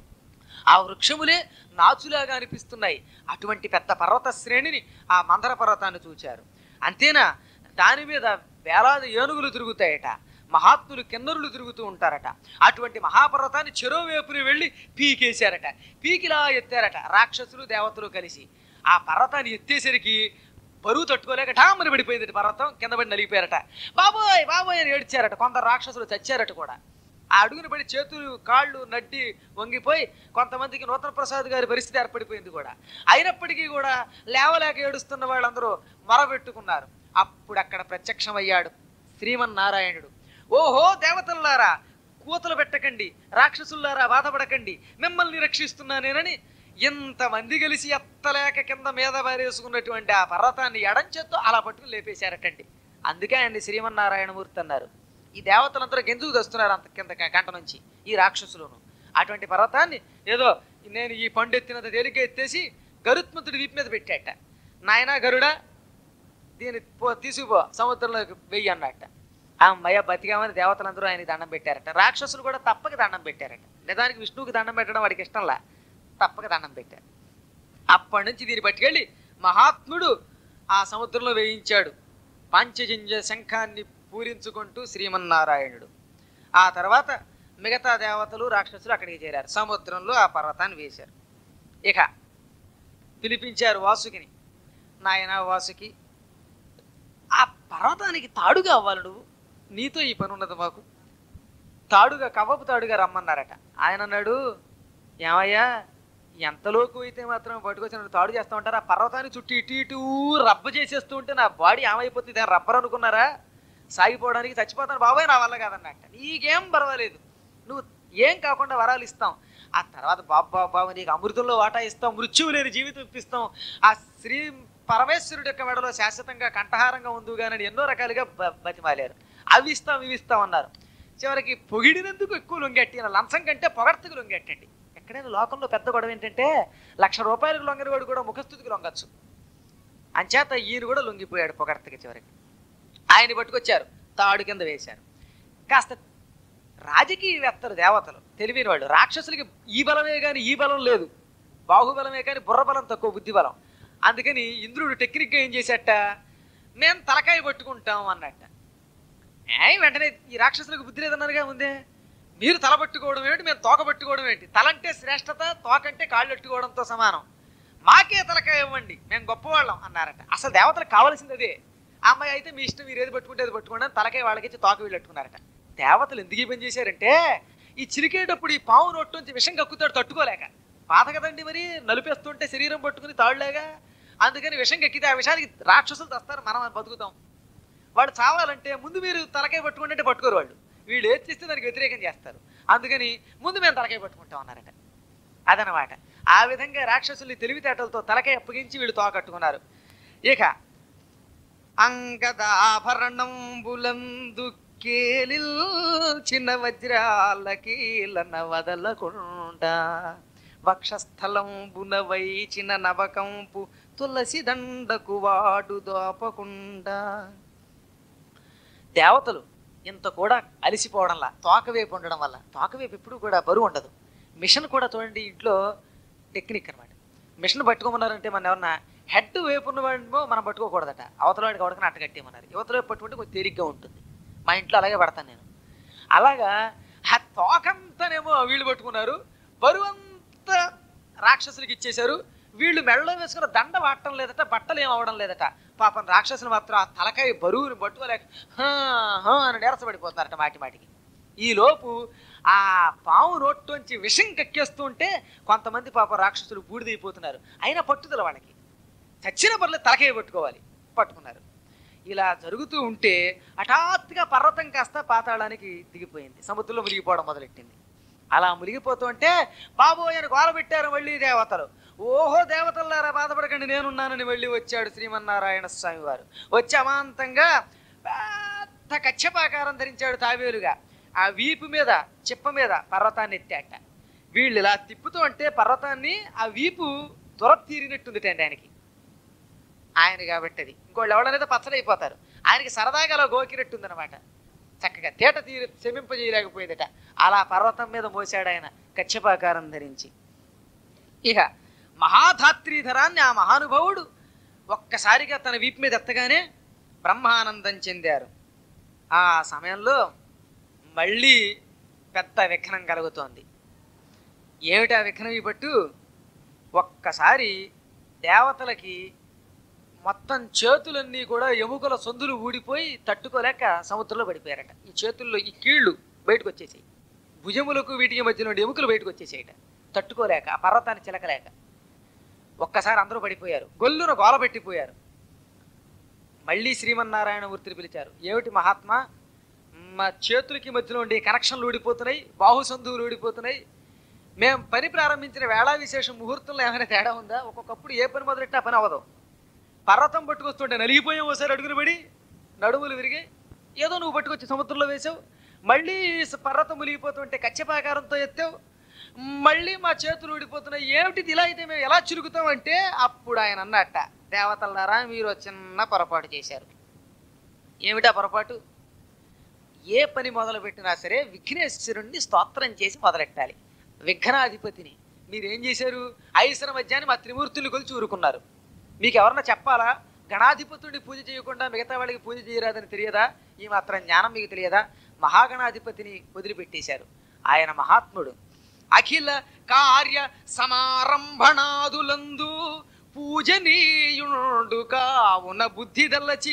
ఆ వృక్షములే నాచులాగా అనిపిస్తున్నాయి అటువంటి పెద్ద పర్వత శ్రేణిని ఆ మందర పర్వతాన్ని చూచారు అంతేనా దాని మీద వేలాది ఏనుగులు తిరుగుతాయట మహాత్ములు కిన్నరులు తిరుగుతూ ఉంటారట అటువంటి మహాపర్వతాన్ని చెరోవైపుని వెళ్ళి పీకేశారట పీకిలా ఎత్తారట రాక్షసులు దేవతలు కలిసి ఆ పర్వతాన్ని ఎత్తేసరికి బరువు తట్టుకోలేక ఠామని పడిపోయింది పర్వతం కింద పడి నలిగిపోయారట బాబోయ్ బాబోయ్ అని ఏడ్చారట కొందరు రాక్షసులు చచ్చారట కూడా ఆ అడుగున పడి చేతులు కాళ్ళు నడ్డి వంగిపోయి కొంతమందికి నూతన ప్రసాద్ గారి పరిస్థితి ఏర్పడిపోయింది కూడా అయినప్పటికీ కూడా లేవలేక ఏడుస్తున్న వాళ్ళందరూ మొరబెట్టుకున్నారు అప్పుడు అక్కడ ప్రత్యక్షమయ్యాడు శ్రీమన్నారాయణుడు ఓహో దేవతల్లారా కూతలు పెట్టకండి రాక్షసుల్లారా బాధపడకండి మిమ్మల్ని రక్షిస్తున్నానేనని ఇంతమంది కలిసి ఎత్తలేక కింద మీద పారేసుకున్నటువంటి ఆ పర్వతాన్ని ఎడంచెత్తో అలా పట్టుకుని లేపేశారటండి అందుకే ఆయన్ని శ్రీమన్నారాయణమూర్తి అన్నారు ఈ దేవతలందరూ గెంజుకు తెస్తున్నారు అంత కింద గంట నుంచి ఈ రాక్షసులను అటువంటి పర్వతాన్ని ఏదో నేను ఈ పండు ఎత్తినంత తేలిక ఎత్తేసి గరుత్మంతుడి వీపు మీద పెట్టాట నాయనా గరుడా దీన్ని పో తీసుకుపో సముద్రంలోకి వెయ్యి అన్నట్ట ఆ అమ్మయ్య బతికామని దేవతలందరూ ఆయనకి దండం పెట్టారట రాక్షసులు కూడా తప్పక దండం పెట్టారట నిజానికి విష్ణువుకి దండం పెట్టడం వాడికి ఇష్టంలా తప్పక దండం పెట్టారు అప్పటి నుంచి దీన్ని పట్టుకెళ్ళి మహాత్ముడు ఆ సముద్రంలో వేయించాడు పంచజంజ శంఖాన్ని పూరించుకుంటూ శ్రీమన్నారాయణుడు ఆ తర్వాత మిగతా దేవతలు రాక్షసులు అక్కడికి చేరారు సముద్రంలో ఆ పర్వతాన్ని వేశారు ఇక పిలిపించారు వాసుకిని నాయన వాసుకి ఆ పర్వతానికి తాడుగా అవ్వాలి నువ్వు నీతో ఈ పని ఉన్నది మాకు తాడుగా కవ్వపు తాడుగా రమ్మన్నారట ఆయన అన్నాడు ఏమయ్యా ఎంతలోకి అయితే మాత్రం పట్టుకొచ్చి నన్ను తాడు చేస్తూ ఉంటారు ఆ పర్వతాన్ని చుట్టూ ఇటు ఇటు రబ్బ చేసేస్తూ ఉంటే నా బాడీ ఏమైపోతుంది దాన్ని రబ్బర్ అనుకున్నారా సాగిపోవడానికి చచ్చిపోతాను బాబాయ్ నా వల్ల కాదన్నట్ట నీకేం పర్వాలేదు నువ్వు ఏం కాకుండా వరాలు ఇస్తాం ఆ తర్వాత బాబు బాబు బాబు నీకు అమృతంలో వాటా ఇస్తాం మృత్యువు లేని జీవితం ఇప్పిస్తాం ఆ శ్రీ పరమేశ్వరుడి యొక్క మెడలో శాశ్వతంగా కంఠహారంగా ఉందిగానని ఎన్నో రకాలుగా బ- బతిమాలారు అవి ఇస్తాం ఇవి ఇస్తాం అన్నారు చివరికి పొగిడినందుకు ఎక్కువ లొంగెట్టిన లంచం కంటే పొగడ్తకు లొంగెట్టండి ఎక్కడైనా లోకంలో పెద్ద గొడవ ఏంటంటే లక్ష రూపాయలకు లొంగనివాడు కూడా ముఖస్థుతికి లొంగచ్చు అంచేత ఈయన కూడా లొంగిపోయాడు పొగడ్తకి చివరికి ఆయన పట్టుకొచ్చారు తాడు కింద వేశారు కాస్త రాజకీయవేత్తలు దేవతలు తెలివైన వాళ్ళు రాక్షసులకి ఈ బలమే కానీ ఈ బలం లేదు బాహుబలమే కానీ బుర్ర బలం తక్కువ బుద్ధి బలం అందుకని ఇంద్రుడు టెక్నిక్గా ఏం చేశాట మేము తలకాయ పట్టుకుంటాం అన్నట్ట ఏ వెంటనే ఈ రాక్షసులకు బుద్ధి లేదన్నారుగా ముందే మీరు తల పట్టుకోవడం ఏమిటి మేము తోక పట్టుకోవడం ఏంటి తలంటే శ్రేష్టత తోకంటే కాళ్ళు పట్టుకోవడంతో సమానం మాకే తలకాయ ఇవ్వండి మేము గొప్పవాళ్ళం అన్నారట అసలు దేవతలకు కావాల్సింది అదే ఆ అమ్మాయి అయితే మీ ఇష్టం మీరు ఏది పట్టుకుంటే అది పట్టుకోండి అని తలకాయ వాళ్ళకి ఇచ్చి తోక వీళ్ళు పెట్టుకున్నారట దేవతలు ఎందుకు ఈ పని చేశారంటే ఈ చిరికేటప్పుడు ఈ పాము నొట్టు నుంచి విషం కక్కుతాడు తట్టుకోలేక పాత కదండి మరి నలిపేస్తుంటే శరీరం పట్టుకుని తాడులేగా అందుకని విషం కక్కితే ఆ విషయానికి రాక్షసులు తెస్తారు మనం బతుకుతాం వాడు చావాలంటే ముందు మీరు తలకాయ పట్టుకోండి అంటే పట్టుకోరు వాళ్ళు వీళ్ళు ఏది చేస్తే దానికి వ్యతిరేకం చేస్తారు అందుకని ముందు మేము తలకాయ పట్టుకుంటాం అన్నారట అదనమాట ఆ విధంగా రాక్షసుల్ని తెలివితేటలతో తలకాయ అప్పగించి వీళ్ళు తోకట్టుకున్నారు ఇక అంగదాభరణంబులందు కేలిల్ చిన్న వజ్రాల కీలన వదలకుండా వక్షస్థలంబున వైచిన నవకంపు తులసి దండకు వాడు దోపకుండా దేవతలు ఇంత కూడా అలిసిపోవడంలా తోకవేపు ఉండడం వల్ల తోకవేపు ఎప్పుడు కూడా బరువు ఉండదు మిషన్ కూడా చూడండి ఇంట్లో టెక్నిక్ అన్నమాట మిషన్ పట్టుకోమన్నారంటే మన ఎవరన్నా హెడ్ వేపు ఉన్నవాడేమో మనం పట్టుకోకూడదట అవతల వాడికి ఎవరికైనా అట్ట కట్టేయమన్నారు యువతల వైపు పట్టుకుంటే కొంచెం తేలిగ్గా ఉంటుంది మా ఇంట్లో అలాగే పడతాను నేను అలాగా ఆ తోకంతానేమో వీళ్ళు పట్టుకున్నారు బరువంతా రాక్షసులకి ఇచ్చేశారు వీళ్ళు మెడలో వేసుకున్న దండ వాడటం లేదట బట్టలు ఏం అవడం లేదట పాపం రాక్షసులు మాత్రం ఆ తలకాయ బరువుని పట్టుకోలేక "హా, హా" అని నీరసపడిపోతున్నారట మాటి మాటికి ఈ లోపు ఆ పాము నోట్లోంచి విషం కక్కేస్తూ ఉంటే కొంతమంది పాప రాక్షసులు బూడిదైపోతున్నారు అయినా పట్టుదల వాళ్ళకి చచ్చిన పర్లేదు తలకాయ పట్టుకోవాలి పట్టుకున్నారు ఇలా జరుగుతూ ఉంటే హఠాత్తుగా పర్వతం కాస్త పాతాళానికి దిగిపోయింది సముద్రంలో మునిగిపోవడం మొదలెట్టింది అలా మునిగిపోతూ ఉంటే బాబోయ్ అని గోల పెట్టారు మళ్ళీ దేవతలు ఓహో దేవతలారా బాధపడకండి నేనున్నానని వెళ్ళి వచ్చాడు శ్రీమన్నారాయణ స్వామి వారు వచ్చి అమాంతంగా పెద్ద కచ్చపాకారం ధరించాడు తాబేలుగా ఆ వీపు మీద చిప్ప మీద పర్వతాన్ని ఎత్తాట వీళ్ళు ఇలా తిప్పుతూ ఉంటే పర్వతాన్ని ఆ వీపు దొర తీరినట్టుంది అండి ఆయనకి ఆయన కాబట్టి అది ఇంకోళ్ళు ఎవడనేది పచ్చడైపోతారు ఆయనకి సరదాగా అలా గోకినట్టుందనమాట చక్కగా తేట తీరి శమింపజేయలేకపోయిందట అలా పర్వతం మీద మోసాడు ఆయన కచ్చపాకారం ధరించి ఇక మహాధాత్రీధరాన్ని ఆ మహానుభావుడు ఒక్కసారిగా తన వీపు మీద ఎత్తగానే బ్రహ్మానందం చెందారు ఆ సమయంలో మళ్ళీ పెద్ద విఘ్నం కలుగుతోంది ఏమిటా విఘ్నం ఈ పట్టు ఒక్కసారి దేవతలకి మొత్తం చేతులన్నీ కూడా ఎముకల సొందులు ఊడిపోయి తట్టుకోలేక సముద్రంలో పడిపోయారట ఈ చేతుల్లో ఈ కీళ్ళు బయటకు వచ్చేసాయి భుజములకు వీటికి మధ్య నుండి ఎముకలు బయటకు వచ్చేసాయట తట్టుకోలేక ఆ పర్వతాన్ని చిలకలేక ఒక్కసారి అందరూ పడిపోయారు గొల్లున గోల పెట్టిపోయారు మళ్ళీ శ్రీమన్నారాయణ మూర్తిని పిలిచారు ఏమిటి మహాత్మా మా చేతులకి మధ్యలో ఉండే కనెక్షన్లు ఊడిపోతున్నాయి బాహు సందువులు ఊడిపోతున్నాయి మేము పని ప్రారంభించిన వేళా విశేషం ముహూర్తంలో ఏమైనా తేడా ఉందా ఒక్కొక్కప్పుడు ఏ పని మొదలెట్టినా పని అవ్వదు పర్వతం పట్టుకొస్తుంటే నలిగిపోయాం ఓసారి అడుగులు పడి నడుములు విరిగి ఏదో నువ్వు పట్టుకొచ్చి సముద్రంలో వేసావు మళ్ళీ స- పర్వతం మునిగిపోతుంటే కచ్చపాకారంతో ఎత్తావు మళ్ళీ మా చేతులు ఊడిపోతున్నాయి ఏమిటిది ఇలా అయితే మేము ఎలా చురుకుతాం అంటే అప్పుడు ఆయన అన్నట్ట దేవతలారా మీరు ఒక చిన్న పొరపాటు చేశారు ఏమిటా పొరపాటు ఏ పని మొదలు పెట్టినా సరే విఘ్నేశ్వరుణ్ణి స్తోత్రం చేసి మొదలెట్టాలి విఘ్నాధిపతిని మీరేం చేశారు ఐశ్వర మధ్యాన్ని మా త్రిమూర్తులు కొలిచి ఊరుకున్నారు మీకు ఎవరన్నా చెప్పాలా గణాధిపతుడిని పూజ చేయకుండా మిగతా వాళ్ళకి పూజ చేయరాదని తెలియదా ఈ మాత్రం జ్ఞానం మీకు తెలియదా మహాగణాధిపతిని వదిలిపెట్టేశారు ఆయన మహాత్ముడు అఖిల కార్య సమారంభణాదులందు పూజనీయుండు కావున బుద్ధి దల్లచి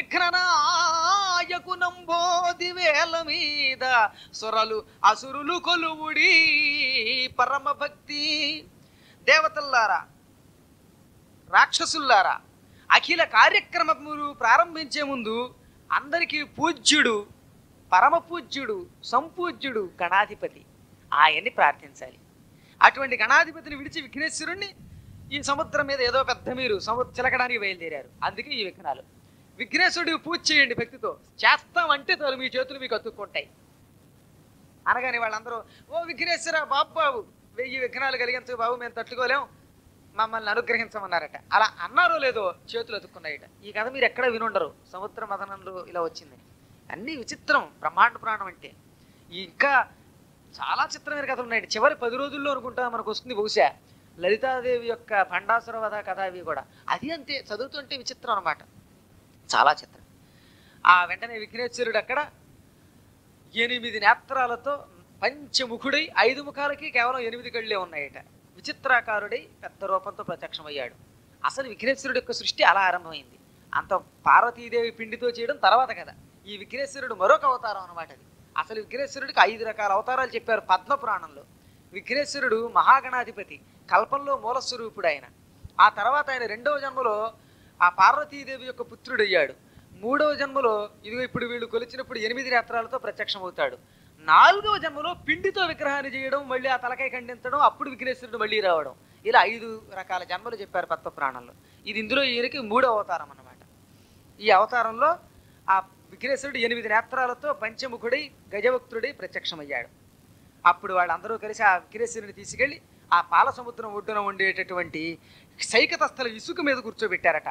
విఘ్ననాయకు నంబోది వేల మీద సురలు అసురులు కొలువుడి పరమ భక్తి దేవతల్లారా రాక్షసుల్లారా అఖిల కార్యక్రమములు ప్రారంభించే ముందు అందరికీ పూజ్యుడు పరమ పూజ్యుడు సంపూజ్యుడు గణాధిపతి ఆయన్ని ప్రార్థించాలి అటువంటి గణాధిపతిని విడిచి విఘ్నేశ్వరుణ్ణి ఈ సముద్రం మీద ఏదో పెద్ద మీరు సముద్ర చిలకడానికి బయలుదేరారు అందుకే ఈ విఘ్నాలు విఘ్నేశ్వరుడికి పూజ చేయండి భక్తితో చేస్తామంటే చాలు మీ చేతులు మీకు అతుక్కుంటాయి అనగానే వాళ్ళందరూ ఓ విఘ్నేశ్వర బాబు బాబు వెయ్యి విఘ్నాలు కలిగించు బాబు మేము తట్టుకోలేం మమ్మల్ని అనుగ్రహించమన్నారట అలా అన్నారో లేదో చేతులు అతుక్కున్నాయట ఈ కథ మీరు ఎక్కడ వినుండరు సముద్ర మదనంలో ఇలా వచ్చింది అన్ని విచిత్రం బ్రహ్మాండ పురాణం అంటే ఇంకా చాలా చిత్రమైన కథలు ఉన్నాయి చివరి పది రోజుల్లో అనుకుంటా మనకు వస్తుంది బహుశా లలితాదేవి యొక్క భండాసుర వధ కథ అవి కూడా అది అంతే చదువుతుంటే విచిత్రం అన్నమాట చాలా చిత్రం ఆ వెంటనే విఘ్నేశ్వరుడు అక్కడ ఎనిమిది నేత్రాలతో పంచముఖుడై ఐదు ముఖాలకి కేవలం ఎనిమిది కళ్ళే ఉన్నాయట విచిత్రాకారుడై పెద్ద రూపంతో ప్రత్యక్షమయ్యాడు అసలు విఘ్నేశ్వరుడు యొక్క సృష్టి అలా ఆరంభమైంది అంత పార్వతీదేవి పిండితో చేయడం తర్వాత కదా ఈ విఘ్నేశ్వరుడు మరొక అవతారం అన్నమాట అది అసలు విఘ్నేశ్వరుడికి ఐదు రకాల అవతారాలు చెప్పారు పద్మ పురాణంలో విఘ్నేశ్వరుడు మహాగణాధిపతి కల్పంలో మూలస్వరూపుడు ఆయన ఆ తర్వాత ఆయన రెండవ జన్మలో ఆ పార్వతీదేవి యొక్క పుత్రుడయ్యాడు మూడవ జన్మలో ఇదిగో ఇప్పుడు వీళ్ళు కొలిచినప్పుడు ఎనిమిది నేత్రాలతో ప్రత్యక్షమవుతాడు నాలుగవ జన్మలో పిండితో విగ్రహాన్ని చేయడం మళ్ళీ ఆ తలకాయ ఖండించడం అప్పుడు విఘ్నేశ్వరుడు మళ్ళీ రావడం ఇలా ఐదు రకాల జన్మలు చెప్పారు పద్మ పురాణంలో ఇది ఇందులో ఈయనకి మూడో అవతారం అన్నమాట ఈ అవతారంలో ఆ విఘ్నేశ్వరుడు ఎనిమిది నేత్రాలతో పంచముఖుడై గజవక్తుడై ప్రత్యక్షమయ్యాడు అప్పుడు వాళ్ళందరూ కలిసి ఆ విఘ్నేశ్వరుని తీసుకెళ్లి ఆ పాల సముద్రం ఒడ్డున ఉండేటటువంటి సైకతస్థల ఇసుక మీద కూర్చోబెట్టారట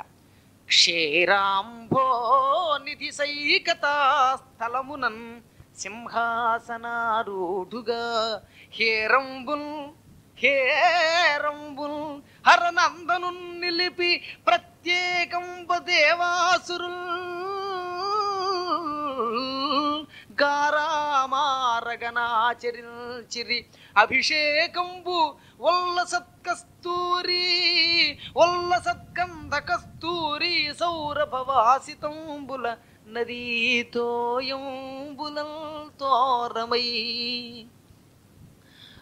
క్షీరాంభో నిధి సైకత స్థలమునన్ సింహాసనారూఢుగా హేరంబుల్ హేరంబుల్ హరనందను నిలిపి ప్రత్యేకంబ దేవాసురుల్ గారామారగనాచరిల్చిరి అభిషేకంబు ఒల్ల సత్కస్తూరి ఒల్ల సత్కంధ కస్తూరి సౌరభవాసితంబుల నదీతోయంబుల తోరమై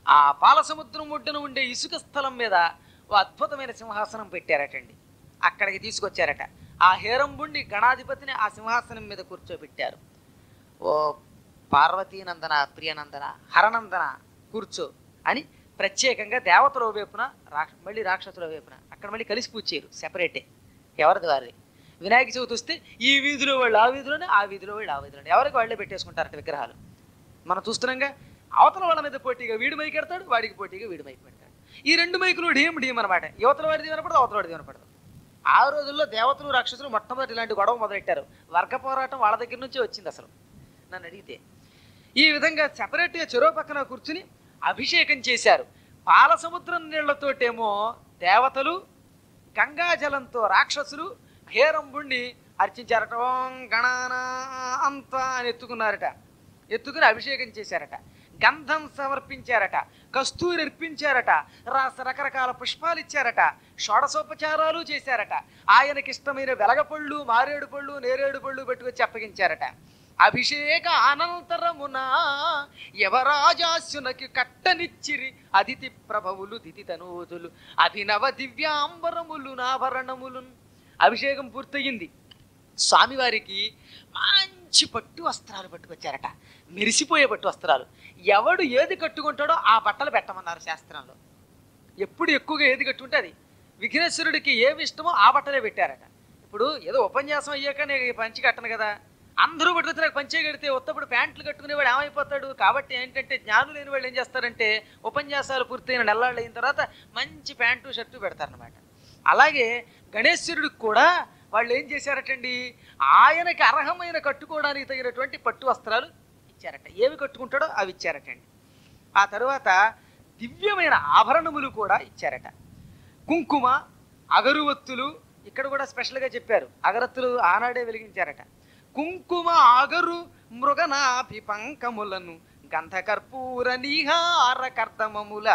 ఆ పాల సముద్రం ఒడ్డున ఉండే ఇసుక స్థలం మీద ఓ అద్భుతమైన సింహాసనం పెట్టారటండి అక్కడికి తీసుకొచ్చారట ఆ హేరంబుండి గణాధిపతిని ఆ సింహాసనం మీద కూర్చోబెట్టారు ఓ పార్వతీనందన ప్రియనందన హరనందన కూర్చో అని ప్రత్యేకంగా దేవతల వైపున రాక్ష మళ్ళీ రాక్షసుల వైపున అక్కడ మళ్ళీ కలిసి పూజ చేయరు సెపరేటే ఎవరిది వారిది వినాయక చవితి వస్తే ఈ వీధిలో వాళ్ళు ఆ వీధిలోనే ఆ వీధిలో వాళ్ళు ఆ వీధిలోనే ఎవరికి వాళ్ళే పెట్టేసుకుంటారట విగ్రహాలు మనం చూస్తున్నాంగా అవతల వాళ్ళ మీద పోటీగా వీడి మైకి పెడతాడు వాడికి పోటీగా వీడి మైకి పెడతాడు ఈ రెండు మైకులు డీమ్ డీమ్ అనమాట యువతల వాడిది వినపడదు అవతల వాడిది వినపడదు ఆ రోజుల్లో దేవతలు రాక్షసులు మొట్టమొదటి ఇలాంటి గొడవ మొదలెట్టారు వర్గ పోరాటం వాళ్ళ దగ్గర నుంచే వచ్చింది అసలు నన్ను అడిగితే ఈ విధంగా సెపరేట్గా చెరువు పక్కన కూర్చుని అభిషేకం చేశారు పాల సముద్రం నీళ్లతోటేమో దేవతలు గంగా జలంతో రాక్షసులు హేరంబుణ్ణి అర్చించారట ఓం గణాన అంత అని ఎత్తుకున్నారట ఎత్తుకుని అభిషేకం చేశారట గంధం సమర్పించారట కస్తూరి అర్పించారట రాస రకరకాల పుష్పాలు ఇచ్చారట షోడసోపచారాలు చేశారట ఆయనకి ఇష్టమైన వెలగపళ్ళు మారేడు పళ్ళు నేరేడు పళ్ళు పెట్టుకొచ్చి అప్పగించారట అభిషేక అనంతరమున యవరాజాస్యునకి కట్టనిచ్చిరి అదితి ప్రభవులు దితి తనూజులు అభినవ దివ్యాంబరములు నాభరణములు అభిషేకం పూర్తయింది స్వామివారికి మంచి పట్టు వస్త్రాలు పట్టుకొచ్చారట మెరిసిపోయే పట్టు వస్త్రాలు ఎవడు ఏది కట్టుకుంటాడో ఆ బట్టలు పెట్టమన్నారు శాస్త్రంలో ఎప్పుడు ఎక్కువగా ఏది కట్టుకుంటే అది విఘ్నేశ్వరుడికి ఏమి ఇష్టమో ఆ బట్టలే పెట్టారట ఇప్పుడు ఏదో ఉపన్యాసం అయ్యాక నేను పంచి కట్టను కదా అందరూ పట్టుకొచ్చి నాకు పంచే కడితే ఉత్తప్పుడు ప్యాంట్లు కట్టుకునేవాడు ఏమైపోతాడు కాబట్టి ఏంటంటే జ్ఞానం లేని వాళ్ళు ఏం చేస్తారంటే ఉపన్యాసాలు పూర్తయిన నెల్లాళ్ళు అయిన తర్వాత మంచి ప్యాంటు షర్టు పెడతారనమాట అలాగే గణేశ్వరుడికి కూడా వాళ్ళు ఏం చేశారటండి ఆయనకి అర్హమైన కట్టుకోవడానికి తగినటువంటి పట్టు వస్త్రాలు ఇచ్చారట ఏవి కట్టుకుంటాడో అవి ఇచ్చారటండి ఆ తరువాత దివ్యమైన ఆభరణములు కూడా ఇచ్చారట కుంకుమ అగరువత్తులు ఇక్కడ కూడా స్పెషల్గా చెప్పారు అగరత్తులు ఆనాడే వెలిగించారట కుంకుమ ఆగరు మృగనాభి పంకములను గంధకర్పూర నీహార కర్దమముల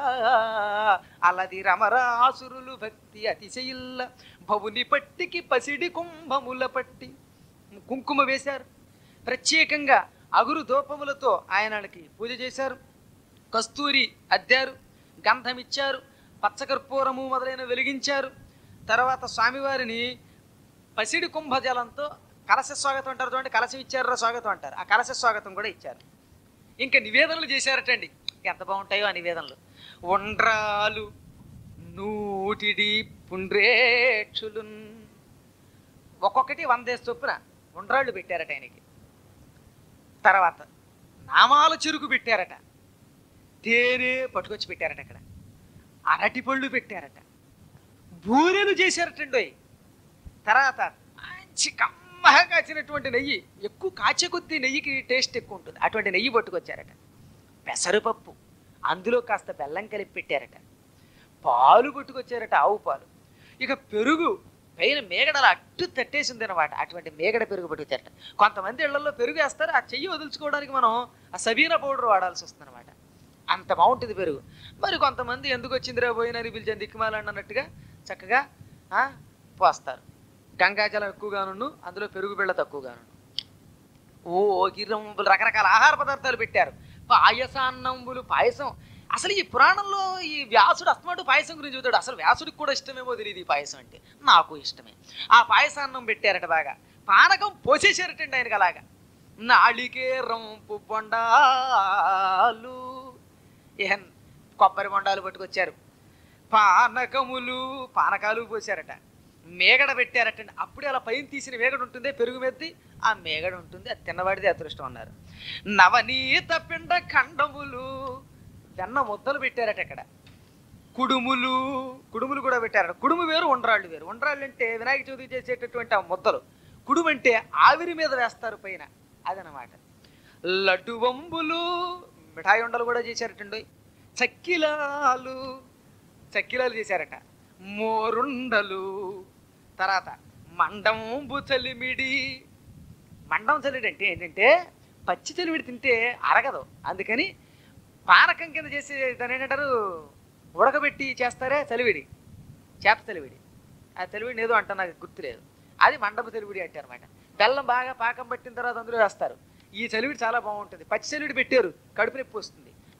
అలది రమరాసురులు భక్తి అతిశయిల్ల భవుని పట్టికి పసిడి కుంభముల పట్టి కుంకుమ వేశారు ప్రత్యేకంగా అగురు దోపములతో ఆయనకి పూజ చేశారు కస్తూరి అద్దారు గంధం ఇచ్చారు పచ్చకర్పూరము మొదలైన వెలిగించారు తర్వాత స్వామివారిని పసిడి కుంభజలంతో కలశ స్వాగతం అంటారు చూడండి కలశం ఇచ్చారు స్వాగతం అంటారు ఆ కలశ స్వాగతం కూడా ఇచ్చారు ఇంకా నివేదనలు చేశారటండి ఎంత బాగుంటాయో ఆ నివేదనలు ఉండ్రాలు నూటిడి పుండ్రేక్షులు ఒక్కొక్కటి వందేసి చొప్పున ఉండ్రాళ్ళు పెట్టారట ఆయనకి తర్వాత నామాల చెరుకు పెట్టారట తేనె పట్టుకొచ్చి పెట్టారట అక్కడ అరటి పళ్ళు పెట్టారట బూరెలు చేశారటండి తర్వాత మంచి కమ్మగా కాచినటువంటి నెయ్యి ఎక్కువ కాచే కొద్దీ నెయ్యికి టేస్ట్ ఎక్కువ ఉంటుంది అటువంటి నెయ్యి పట్టుకొచ్చారట పెసరపప్పు అందులో కాస్త బెల్లం కలిపి పెట్టారట పాలు పట్టుకొచ్చారట ఆవు పాలు ఇక పెరుగు పైన మేగడల అట్టు తట్టేసింది అనమాట అటువంటి మేగడ పెరుగు పట్టుకొచ్చారట కొంతమంది ఇళ్లలో పెరుగు వేస్తారు ఆ చెయ్యి వదులుచుకోవడానికి మనం ఆ సబీనా పౌడర్ వాడాల్సి వస్తుంది అనమాట అంత బాగుంటుంది పెరుగు మరి కొంతమంది ఎందుకు వచ్చిందిరా పోయినని పిలిచాను దిక్కుమాలని అన్నట్టుగా చక్కగా ఆ, పోస్తారు గంగాజలం ఎక్కువగాను అందులో పెరుగు బిళ్ళ తక్కువగాను ఓ గిర్రంబులు రకరకాల ఆహార పదార్థాలు పెట్టారు పాయసాన్నంబులు పాయసం అసలు ఈ పురాణంలో ఈ వ్యాసుడు అస్తమాటు పాయసం గురించి చెబుతాడు అసలు వ్యాసుడికి కూడా ఇష్టమేమో తెలియదు ఈ పాయసం అంటే నాకు ఇష్టమే ఆ పాయసాన్నం పెట్టారట బాగా పానకం పోసేసారటండి ఆయనకి అలాగా నాళికేరంపు బొండాలు ఏం కొబ్బరి బొండాలు పట్టుకొచ్చారు పానకములు పానకాలు పోసారట మేగడ పెట్టారటండి అప్పుడే అలా పైన తీసిన మేగడ ఉంటుంది పెరుగు మెద్ది ఆ మేగడ ఉంటుంది అది తిన్నవాడిది అదృష్టం అన్నారు నవనీత పిండ ఖండములు వెన్న ముద్దలు పెట్టారట ఇక్కడ కుడుములు కుడుములు కూడా పెట్టారట కుడుము వేరు ఉండ్రాళ్ళు వేరు ఉండ్రాళ్ళు అంటే వినాయక చవితి చేసేటటువంటి ఆ ముద్దలు కుడుము అంటే ఆవిరి మీద వేస్తారు పైన అదనమాట లడ్డు వంబులు మిఠాయి ఉండలు కూడా చేశారటండి చక్కిలాలు చక్కిలాలు చేశారట మోరుండలు తర్వాత మండంబు చలిమిడి మండం చలిమిడి అంటే ఏంటంటే పచ్చి చలిమిడి తింటే అరగదు అందుకని పానకం కింద చేసి దాని ఏంటంటారు ఉడకబెట్టి చేస్తారే చలివిడి చేప చలివిడి ఆ తెలివిడి ఏదో అంట నాకు గుర్తులేదు అది మండప తెలివిడి అంటే అనమాట బెల్లం బాగా పాకం పట్టిన తర్వాత అందులో వేస్తారు ఈ చలివిడి చాలా బాగుంటుంది పచ్చి చలివిడి పెట్టారు కడుపు నొప్పి వస్తుంది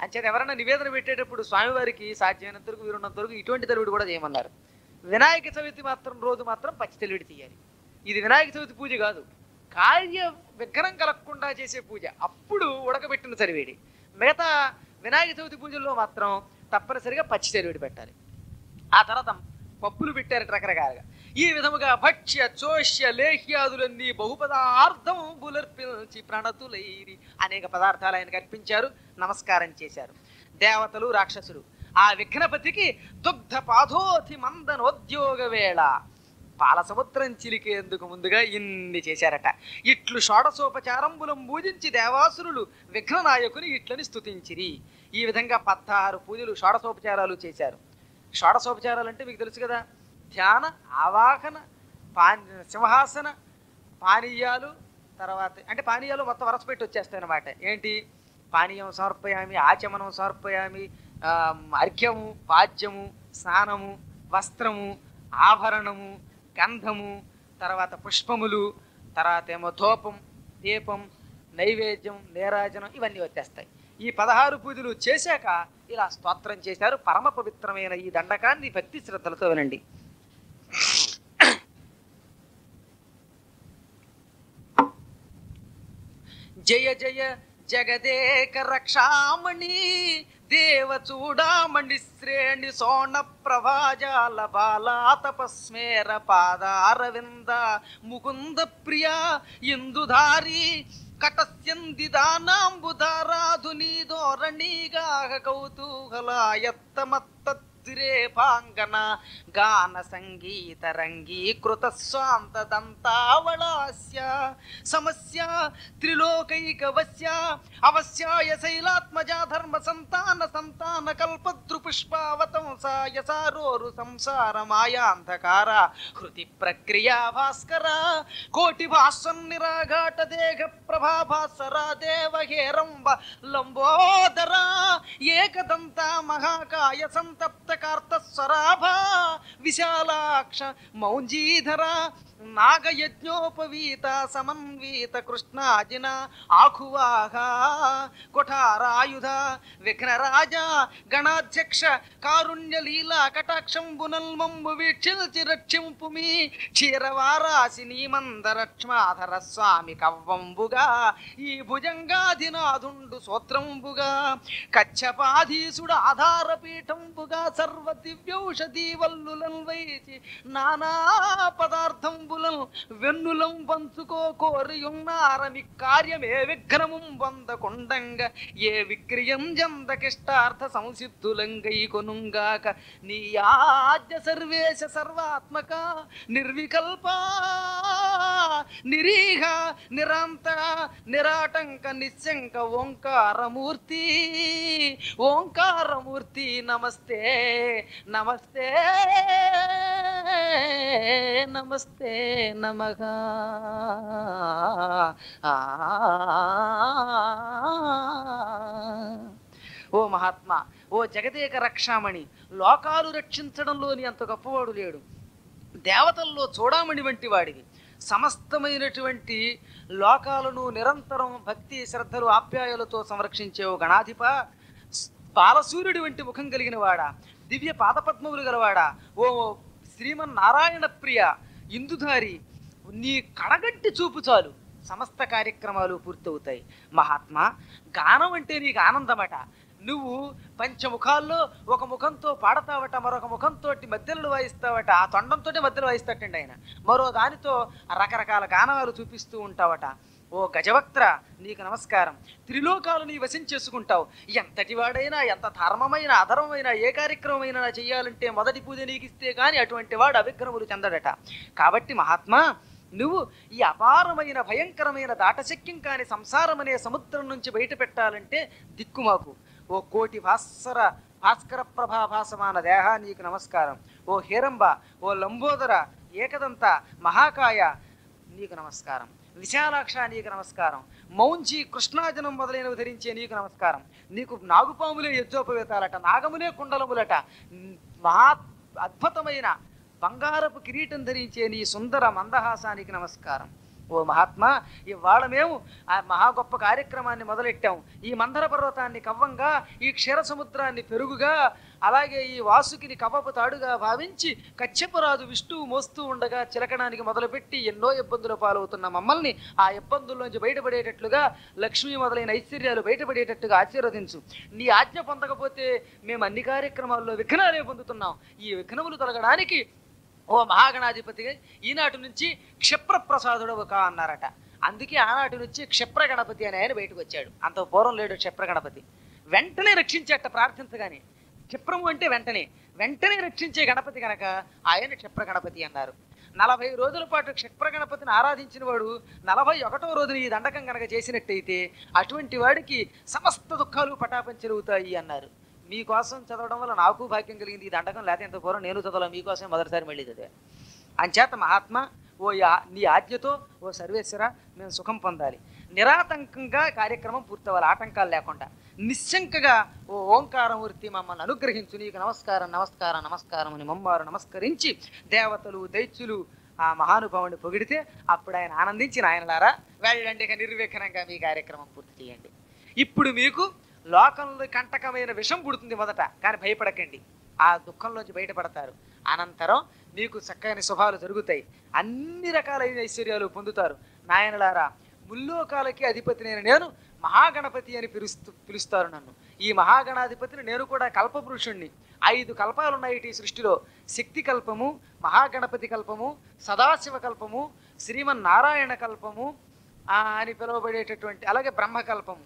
అంచేత ఎవరైనా నివేదన పెట్టేటప్పుడు స్వామివారికి సాధ్యమైనంత వరకు వీరున్నంత వరకు ఇటువంటి తెలివిడి కూడా చేయమన్నారు వినాయక చవితి మాత్రం రోజు మాత్రం పచ్చి తెలివిడి తీయాలి ఇది వినాయక చవితి పూజ కాదు కార్య విఘ్నం కలగకుండా చేసే పూజ అప్పుడు ఉడకబెట్టిన చరివేడి మిగతా వినాయక చవితి పూజల్లో మాత్రం తప్పనిసరిగా పచ్చి చరివేడి పెట్టాలి ఆ తర్వాత పప్పులు పెట్టారు రకరకాలుగా ఈ విధముగా భక్ష్య చోష్య లేహ్యాదులన్నీ బహుపదార్థం బులర్పించి ప్రణతులైరి అనేక పదార్థాలు ఆయనకు అర్పించారు నమస్కారం చేశారు దేవతలు రాక్షసులు ఆ విఘ్నపతికి దుగ్ధ పాదోధి మందనోద్యోగ వేళ పాల సముద్రం చిలికేందుకు ముందుగా ఇన్ని చేశారట ఇట్లు షోడసోపచారంబులం పూజించి దేవాసురులు విఘ్ననాయకుని ఇట్లని స్తుతించిరి ఈ విధంగా పదహారు పూజలు షోడసోపచారాలు చేశారు షోడసోపచారాలు అంటే మీకు తెలుసు కదా ధ్యాన ఆవాహన పాన్ సింహాసన పానీయాలు తర్వాత అంటే పానీయాలు మొత్తం వరస పెట్టి వచ్చేస్తాయి అన్నమాట ఏంటి పానీయం సమర్పయామి ఆచమనం సమర్పయామి ఆ, అర్ఘ్యము పాద్యము స్నానము వస్త్రము ఆభరణము గంధము తర్వాత పుష్పములు తర్వాత ఏమో ధూపం దీపం నైవేద్యం నీరాజనం ఇవన్నీ వచ్చేస్తాయి ఈ పదహారు పూజలు చేశాక ఇలా స్తోత్రం చేశారు పరమ పవిత్రమైన ఈ దండకాన్ని భక్తి శ్రద్ధలతో వినండి జయ జయ జగదేక రక్షామణి దేవ చూడామణి శ్రేణి సోణ ప్రభాజాల బాలా తపస్మేర పాదారవింద ముకుంద ప్రియ ఇందుధారి కటస్యంది దానాంబుధారాధుని ధోరణిగా కౌతూహలాయత్తమత్తిరేపాంగన గాన సంగీత రంగీకృత స్వాంత దంతావళాస్య సమస్య త్రిలోకైకవస్య అవస్యాయ శైలాత్మజా ధర్మ సంతాన సంతాన కల్పద్రు పుష్పావతంసాయ సారోరు సంసార మాయాంధకార హృతి ప్రక్రియా భాస్కర కోటి భాస్వం నిరాఘాట దేహ ప్రభా భాస్వర దేవ హేరంబ లంబోదర ఏకదంత మహాకాయ సంతప్త కార్తస్వరాభ విశాలాక్ష మౌంజీధర నాగయజ్ఞోపవీత సమన్వీత కృష్ణాజిన ఆఖువాహ కొఠారాయుధ విఘ్నరాజ గణాధ్యక్ష కారుణ్య లీలా కటాక్షంబునల్మంబు వీక్షిల్చి రక్షింపు మీ క్షీరవారాశిని మందరక్ష్మాధర స్వామి కవ్వంబుగా ఈ భుజంగాధినాథుండు సూత్రంబుగా కచ్చపాధీసుడు ఆధారపీఠంబుగా సర్వ దివ్యౌషధి వల్లులం వైచి నానా పదార్థంబులం వెన్నులం పంచుకో కోరియున్నారమి కార్యమే విఘ్నముం పొందకుండంగా ఏ విక్రియం జందకిష్టార్థ సంసిద్ధులంగై కొనుంగాక నీ ఆద్య సర్వేశ సర్వాత్మక నిర్వికల్ప నిరీహ నిరాంత నిరాటంక నిశంక ఓంకారమూర్తి ఓంకారమూర్తి నమస్తే నమస్తే నమస్తే నమః ఓ మహాత్మా ఓ జగదేక రక్షామణి లోకాలు రక్షించడంలోని అంత గొప్పవాడు లేడు దేవతల్లో చూడామణి వంటి వాడివి సమస్తమైనటువంటి లోకాలను నిరంతరం భక్తి శ్రద్ధలు ఆప్యాయలతో సంరక్షించే ఓ గణాధిప బాలసూర్యుడి వంటి ముఖం కలిగిన వాడా దివ్య పాదపద్మములు గలవాడా ఓ శ్రీమన్నారాయణ ప్రియ ఇందుధారి నీ కడగంటి చూపు చాలు సమస్త కార్యక్రమాలు పూర్తవుతాయి మహాత్మా గానం అంటే నీకు ఆనందమట నువ్వు పంచముఖాల్లో ఒక ముఖంతో పాడతావట మరొక ముఖంతో మధ్యలు వాయిస్తావట ఆ తొండంతోటే మధ్యలో వాయిస్తాటండి ఆయన మరో దానితో రకరకాల గానాలు చూపిస్తూ ఉంటావట ఓ గజవక్త్ర నీకు నమస్కారం త్రిలోకాలు నీ వశం చేసుకుంటావు ఎంతటి వాడైనా ఎంత ధర్మమైన అధర్మమైన ఏ కార్యక్రమమైనా చేయాలంటే మొదటి పూజ నీకు ఇస్తే కానీ అటువంటి వాడు అవిగ్రహములు చెందడట కాబట్టి మహాత్మా నువ్వు ఈ అపారమైన భయంకరమైన దాటశక్యం కాని సంసారం అనే సముద్రం నుంచి బయట పెట్టాలంటే దిక్కు మాకు ఓ కోటి భాస్కర భాస్కర ప్రభాభాసమాన దేహ నీకు నమస్కారం ఓ హేరంబ ఓ లంబోదర ఏకదంత మహాకాయ నీకు నమస్కారం విశాలాక్ష నీకు నమస్కారం మౌంచి కృష్ణాజనం మొదలైనవి ధరించే నీకు నమస్కారం నీకు నాగుపాములే యజ్జోపవేతాలట నాగములే కుండలములట మహా అద్భుతమైన బంగారపు కిరీటం ధరించే నీ సుందర మందహాసానికి నమస్కారం ఓ మహాత్మా ఇవాళ మేము ఆ మహా గొప్ప కార్యక్రమాన్ని మొదలెట్టాం ఈ మందర పర్వతాన్ని కవ్వంగా ఈ క్షీర సముద్రాన్ని పెరుగుగా అలాగే ఈ వాసుకిని కవ్వపు తాడుగా భావించి కచ్చపరాజు విష్ణువు మోస్తూ ఉండగా చిలకడానికి మొదలుపెట్టి ఎన్నో ఇబ్బందుల పాలవుతున్న మమ్మల్ని ఆ ఇబ్బందుల్లోంచి బయటపడేటట్లుగా లక్ష్మీ మొదలైన ఐశ్వర్యాలు బయటపడేటట్టుగా ఆశీర్వదించు నీ ఆజ్ఞ పొందకపోతే మేము అన్ని కార్యక్రమాల్లో విఘ్నాలే పొందుతున్నాం ఈ విఘ్నములు తొలగడానికి ఓ మహాగణాధిపతి ఈనాటి నుంచి క్షిప్రప్రసాదుడు ఒక అన్నారట అందుకే ఆనాటి నుంచి క్షిప్ర గణపతి అని ఆయన బయటకు వచ్చాడు అంత పూర్వం లేడు క్షిప్ర గణపతి వెంటనే రక్షించేట ప్రార్థించగానే క్షిప్రము అంటే వెంటనే వెంటనే రక్షించే గణపతి గనక ఆయన క్షిప్ర గణపతి అన్నారు నలభై రోజుల పాటు క్షిప్ర గణపతిని ఆరాధించిన వాడు నలభై ఒకటో రోజున ఈ దండకం కనుక చేసినట్టయితే అటువంటి వాడికి సమస్త దుఃఖాలు పటాపంచలుగుతాయి అన్నారు మీకోసం చదవడం వల్ల నాకు భాగ్యం కలిగింది ఈ దండకం లేకపోతే ఎంత పూర్వం నేను చదవాలి మీకోసం మొదటిసారి మళ్ళీ చదివా అంచేత మహాత్మ ఓ యా- నీ ఆజ్ఞతో ఓ సర్వేశ్వర మేము సుఖం పొందాలి నిరాతంకంగా కార్యక్రమం పూర్తవ్వాలి ఆటంకాలు లేకుండా నిశ్శంకగా ఓ ఓంకారమూర్తి మమ్మల్ని అనుగ్రహించు నీకు నమస్కారం నమస్కారం నమస్కారం అని మమ్మారు నమస్కరించి దేవతలు దైత్యులు ఆ మహానుభావుని పొగిడితే అప్పుడు ఆయన ఆనందించి నాయనలారా వెళ్ళండి ఇక నిర్విఘ్నంగా మీ కార్యక్రమం పూర్తి చేయండి ఇప్పుడు మీకు లోకంలో కంటకమైన విషం పుడుతుంది మొదట కానీ భయపడకండి ఆ దుఃఖంలోంచి బయటపడతారు అనంతరం మీకు చక్కని శుభాలు జరుగుతాయి అన్ని రకాలైన ఐశ్వర్యాలు పొందుతారు నాయనలారా ముల్లోకాలకి అధిపతినైన నేను మహాగణపతి అని పిలుస్తూ పిలుస్తారు నన్ను ఈ మహాగణాధిపతిని నేను కూడా కల్పపురుషుణ్ణి ఐదు కల్పాలు ఉన్నాయి ఈ సృష్టిలో శక్తి కల్పము మహాగణపతి కల్పము సదాశివ కల్పము శ్రీమన్నారాయణ కల్పము ఆ, అని పిలువబడేటటువంటి అలాగే బ్రహ్మకల్పము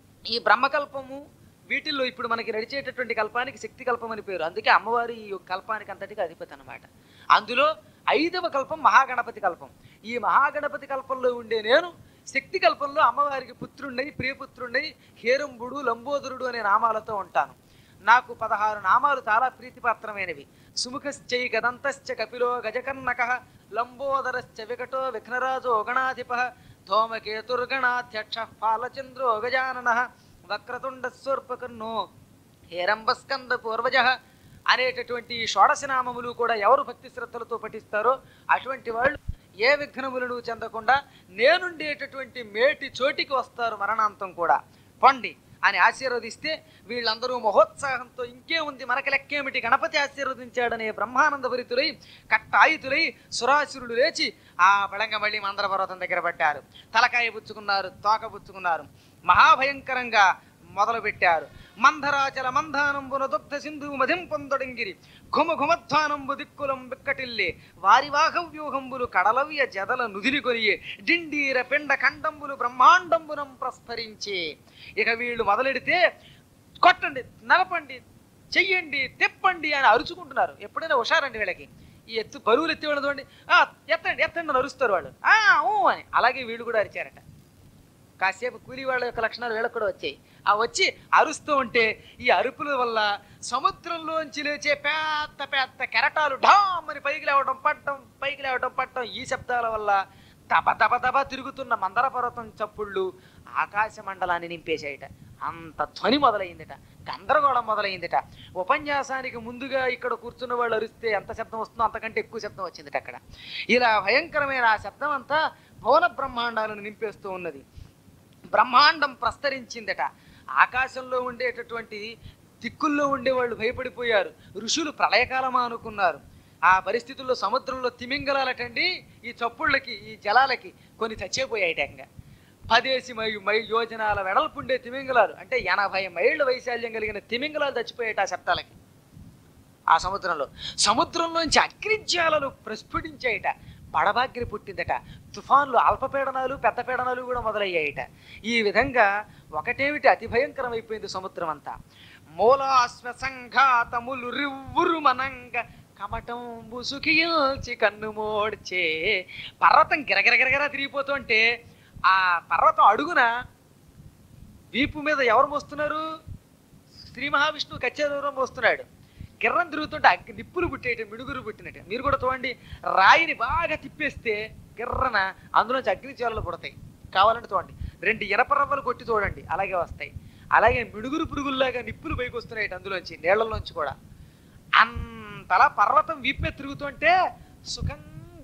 ఈ బ్రహ్మకల్పము వీటిల్లో ఇప్పుడు మనకి నడిచేటటువంటి కల్పానికి శక్తి కల్పం అని పేరు అందుకే అమ్మవారి ఈ కల్పానికి అంతటికి అధిపతి అన్నమాట అందులో ఐదవ కల్పం మహాగణపతి కల్పం ఈ మహాగణపతి కల్పంలో ఉండే నేను శక్తి కల్పంలో అమ్మవారికి పుత్రుండై ప్రియపుత్రుండై హేరంబుడు లంబోదరుడు అనే నామాలతో ఉంటాను నాకు పదహారు నామాలు చాలా ప్రీతిపాత్రమైనవి సుముఖశ్చై గదంతశ్చ కపిలో గజకర్ణక లంబోదరశ్చ వికటో విఘ్నరాజో గణాధిప ధూమకేతుర్గణాధ్యక్ష పాలచంద్రో గజానన వక్రతుండ స్వర్పకర్ణో హేరంబస్కంద పూర్వజ అనేటటువంటి ఈ షోడశ నామములు కూడా ఎవరు భక్తి శ్రద్ధలతో పఠిస్తారో అటువంటి వాళ్ళు ఏ విఘ్నములను చెందకుండా నేనుండేటటువంటి మేటి చోటికి వస్తారు మరణాంతం కూడా పొండి అని ఆశీర్వదిస్తే వీళ్ళందరూ మహోత్సాహంతో ఇంకే ఉంది మనకి లెక్కేమిటి గణపతి ఆశీర్వదించాడనే బ్రహ్మానంద భరితులై కట్టాయుతులై సురాసురులు లేచి ఆ బళంగ మళ్ళీ మందర పర్వతం దగ్గర పట్టారు తలకాయ పుచ్చుకున్నారు తోక పుచ్చుకున్నారు మహాభయంకరంగా మొదలు పెట్టారు మంధరాచల మంధానంబున దుగ్ధ సింధు మధిం పొందొడంగిరి ఘుమ ఘుమధ్వానంబు దిక్కులం బిక్కటిల్లే వారి వాహవ్యూహంబులు కడలవ్య జదల నుదిరి కొనియే డిండీర పిండ ఖండంబులు బ్రహ్మాండంబునం ప్రస్ఫరించే ఇక వీళ్ళు మొదలెడితే కొట్టండి నలపండి చెయ్యండి తిప్పండి అని అరుచుకుంటున్నారు ఎప్పుడైనా హుషారండి వీళ్ళకి ఈ ఎత్తు బరువులు ఎత్తి వాళ్ళు చూడండి "ఆ, ఎత్తండి ఎత్తండి అని అరుస్తారు వాళ్ళు "ఆ, ఊ" అని అలాగే వీళ్ళు కూడా అరిచారట కాసేపు కూలీ వాళ్ళ యొక్క లక్షణాలు వీళ్ళకి కూడా వచ్చాయి ఆ వచ్చి అరుస్తూ ఉంటే ఈ అరుపుల వల్ల సముద్రంలోంచి లేచే పెద్ద పెద్ద కెరటాలు ఢామ్ అని పైకి లేవడం పట్టడం పైకి లేవడం పట్టడం ఈ శబ్దాల వల్ల దబ దబ దబ తిరుగుతున్న మందర పర్వతం చప్పుళ్ళు ఆకాశ మండలాన్ని నింపేశాయట అంత ధ్వని మొదలైందిట గందరగోళం మొదలైందిట ఉపన్యాసానికి ముందుగా ఇక్కడ కూర్చున్న వాళ్ళు అరిస్తే ఎంత శబ్దం వస్తుందో అంతకంటే ఎక్కువ శబ్దం వచ్చిందిట అక్కడ ఇలా భయంకరమైన ఆ శబ్దం అంతా భువన బ్రహ్మాండాలను నింపేస్తూ ఉన్నది బ్రహ్మాండం ప్రస్తరించిందట ఆకాశంలో ఉండేటటువంటి దిక్కుల్లో ఉండేవాళ్ళు భయపడిపోయారు ఋషులు ప్రళయకాలమా అనుకున్నారు ఆ పరిస్థితుల్లో సముద్రంలో తిమింగలాలటండి ఈ చప్పుళ్ళకి ఈ జలాలకి కొన్ని చచ్చిపోయాయి ఏకంగా పదేసి మై మై యోజనాల వెడల్పుండే తిమింగలాలు అంటే ఎనభై మైళ్ళ వైశాల్యం కలిగిన తిమింగలాలు చచ్చిపోయాయి ఆ శబ్దాలకి ఆ సముద్రంలో సముద్రంలోంచి అగ్నిజ్వాలలు ప్రస్ఫుటించాయిట పడబాగ్ని పుట్టిందట తుఫాన్లు అల్పపీడనాలు పెద్ద పీడనాలు కూడా మొదలయ్యాయిట ఈ విధంగా ఒకటేమిటి అతి భయంకరమైపోయింది సముద్రం అంతా మూలాశ్వ సంఘాతములు రివ్వురు మనంగ కమటం బుసుకిల్చి కన్ను మోడ్చే పర్వతం గిరగిరగిరగిర తిరిగిపోతుంటే ఆ పర్వతం అడుగున వీపు మీద ఎవరు మోస్తున్నారు శ్రీ మహావిష్ణువు కచ్చే దూరం మోస్తున్నాడు గిర్రం తిరుగుతుంటే అగ్గి నిప్పులు పుట్టేట మిడుగురు పుట్టినట్టు మీరు కూడా చూడండి రాయిని బాగా తిప్పేస్తే గిర్రన అందులోంచి అగ్ని జ్వాలలు పుడతాయి కావాలంటే చూడండి రెండు ఇనప రవ్వలు కొట్టి చూడండి అలాగే వస్తాయి అలాగే మిడుగురు పురుగుల్లాగా నిప్పులు పైకి వస్తున్నాయి అందులోంచి నీళ్లలోంచి కూడా అంతలా పర్వతం వీపు మీద తిరుగుతుంటే సుఖంగా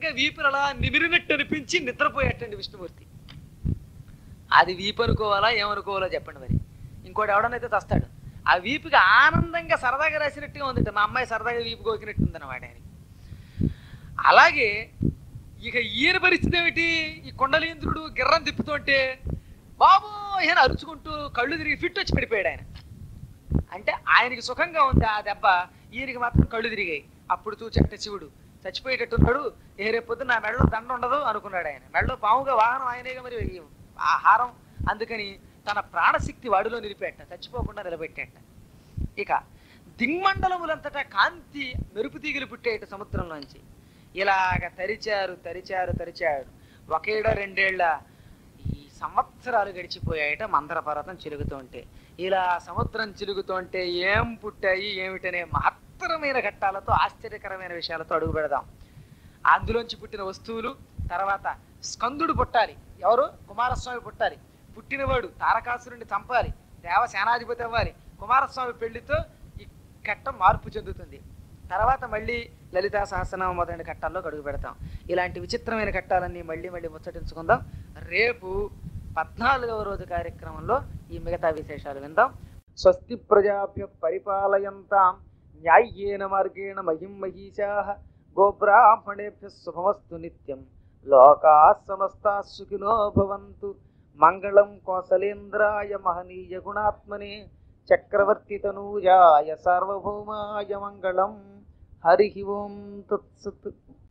చక్కగా వీపులు అలా నిమిరినట్టు అనిపించి నిద్రపోయేటండి విష్ణుమూర్తి అది వీపు అనుకోవాలా ఏమనుకోవాలో చెప్పండి మరి ఇంకోటి ఎవడనైతే తస్తాడు ఆ వీపుకి ఆనందంగా సరదాగా రాసినట్టుగా ఉంది మా అమ్మాయి సరదాగా వీపు గోకినట్టు ఉందన్నమాట ఆయనకి అలాగే ఇక ఈయన పరిస్థితి ఏమిటి ఈ కొండలేంద్రుడు గిర్రం తిప్పుతుంటే బాబు ఈయన అరుచుకుంటూ కళ్ళు తిరిగి ఫిట్ వచ్చి పడిపోయాడు ఆయన అంటే ఆయనకి సుఖంగా ఉంది ఆ దెబ్బ ఈయనకి మాత్రం కళ్ళు తిరిగాయి అప్పుడు చూచంటే శివుడు చచ్చిపోయేటట్టున్నాడు ఏ రేపు పొద్దున్న నా మెడలో దండ ఉండదు అనుకున్నాడు ఆయన మెడలో పాముగా వాహనం ఆయనేగా మరి ఈ ఆహారం అందుకని తన ప్రాణశక్తి వాడిలో నిలిపేట చచ్చిపోకుండా నిలబెట్టేట ఇక దిగ్మండలములంతటా కాంతి మెరుపు తీగలు పుట్టేట సముద్రంలోంచి ఇలాగ తరిచారు తరిచారు తరిచారు ఒకేడ రెండేళ్ల ఈ సంవత్సరాలు గడిచిపోయాయట మందర పర్వతం చిలుగుతుంటే ఇలా సముద్రం చిలుగుతుంటే ఏం పుట్టాయి ఏమిటనే మహత్తరమైన ఘట్టాలతో ఆశ్చర్యకరమైన విషయాలతో అడుగు పెడదాం అందులోంచి పుట్టిన వస్తువులు తర్వాత స్కందుడు పుట్టాలి ఎవరు కుమారస్వామి పుట్టాలి పుట్టినవాడు తారకాసురుడిని చంపాలి దేవ సేనాధిపతి అవ్వాలి కుమారస్వామి పెళ్లితో ఈ ఘట్టం మార్పు చెందుతుంది తర్వాత మళ్ళీ లలితా సహస్రనామ మొదలైన ఘట్టాల్లో అడుగు పెడతాం ఇలాంటి విచిత్రమైన ఘట్టాలన్నీ మళ్ళీ మళ్ళీ ముచ్చటించుకుందాం రేపు పద్నాలుగవ రోజు కార్యక్రమంలో ఈ మిగతా విశేషాలు విందాం స్వస్తి ప్రజాభ్య పరిపాలయంతాం న్యాయ్యేన మార్గేణ మహిం మహిషా గోబ్రాహ్మణేభ్య శుభమస్తు నిత్యం లోకా సమస్తా సుఖినో భవంతు మంగళం కోసలేంద్రాయ మహనీయ గుణాత్మనే చక్రవర్తి తనూజాయ సార్వభౌమాయ మంగళం హరి ఓం తత్సత్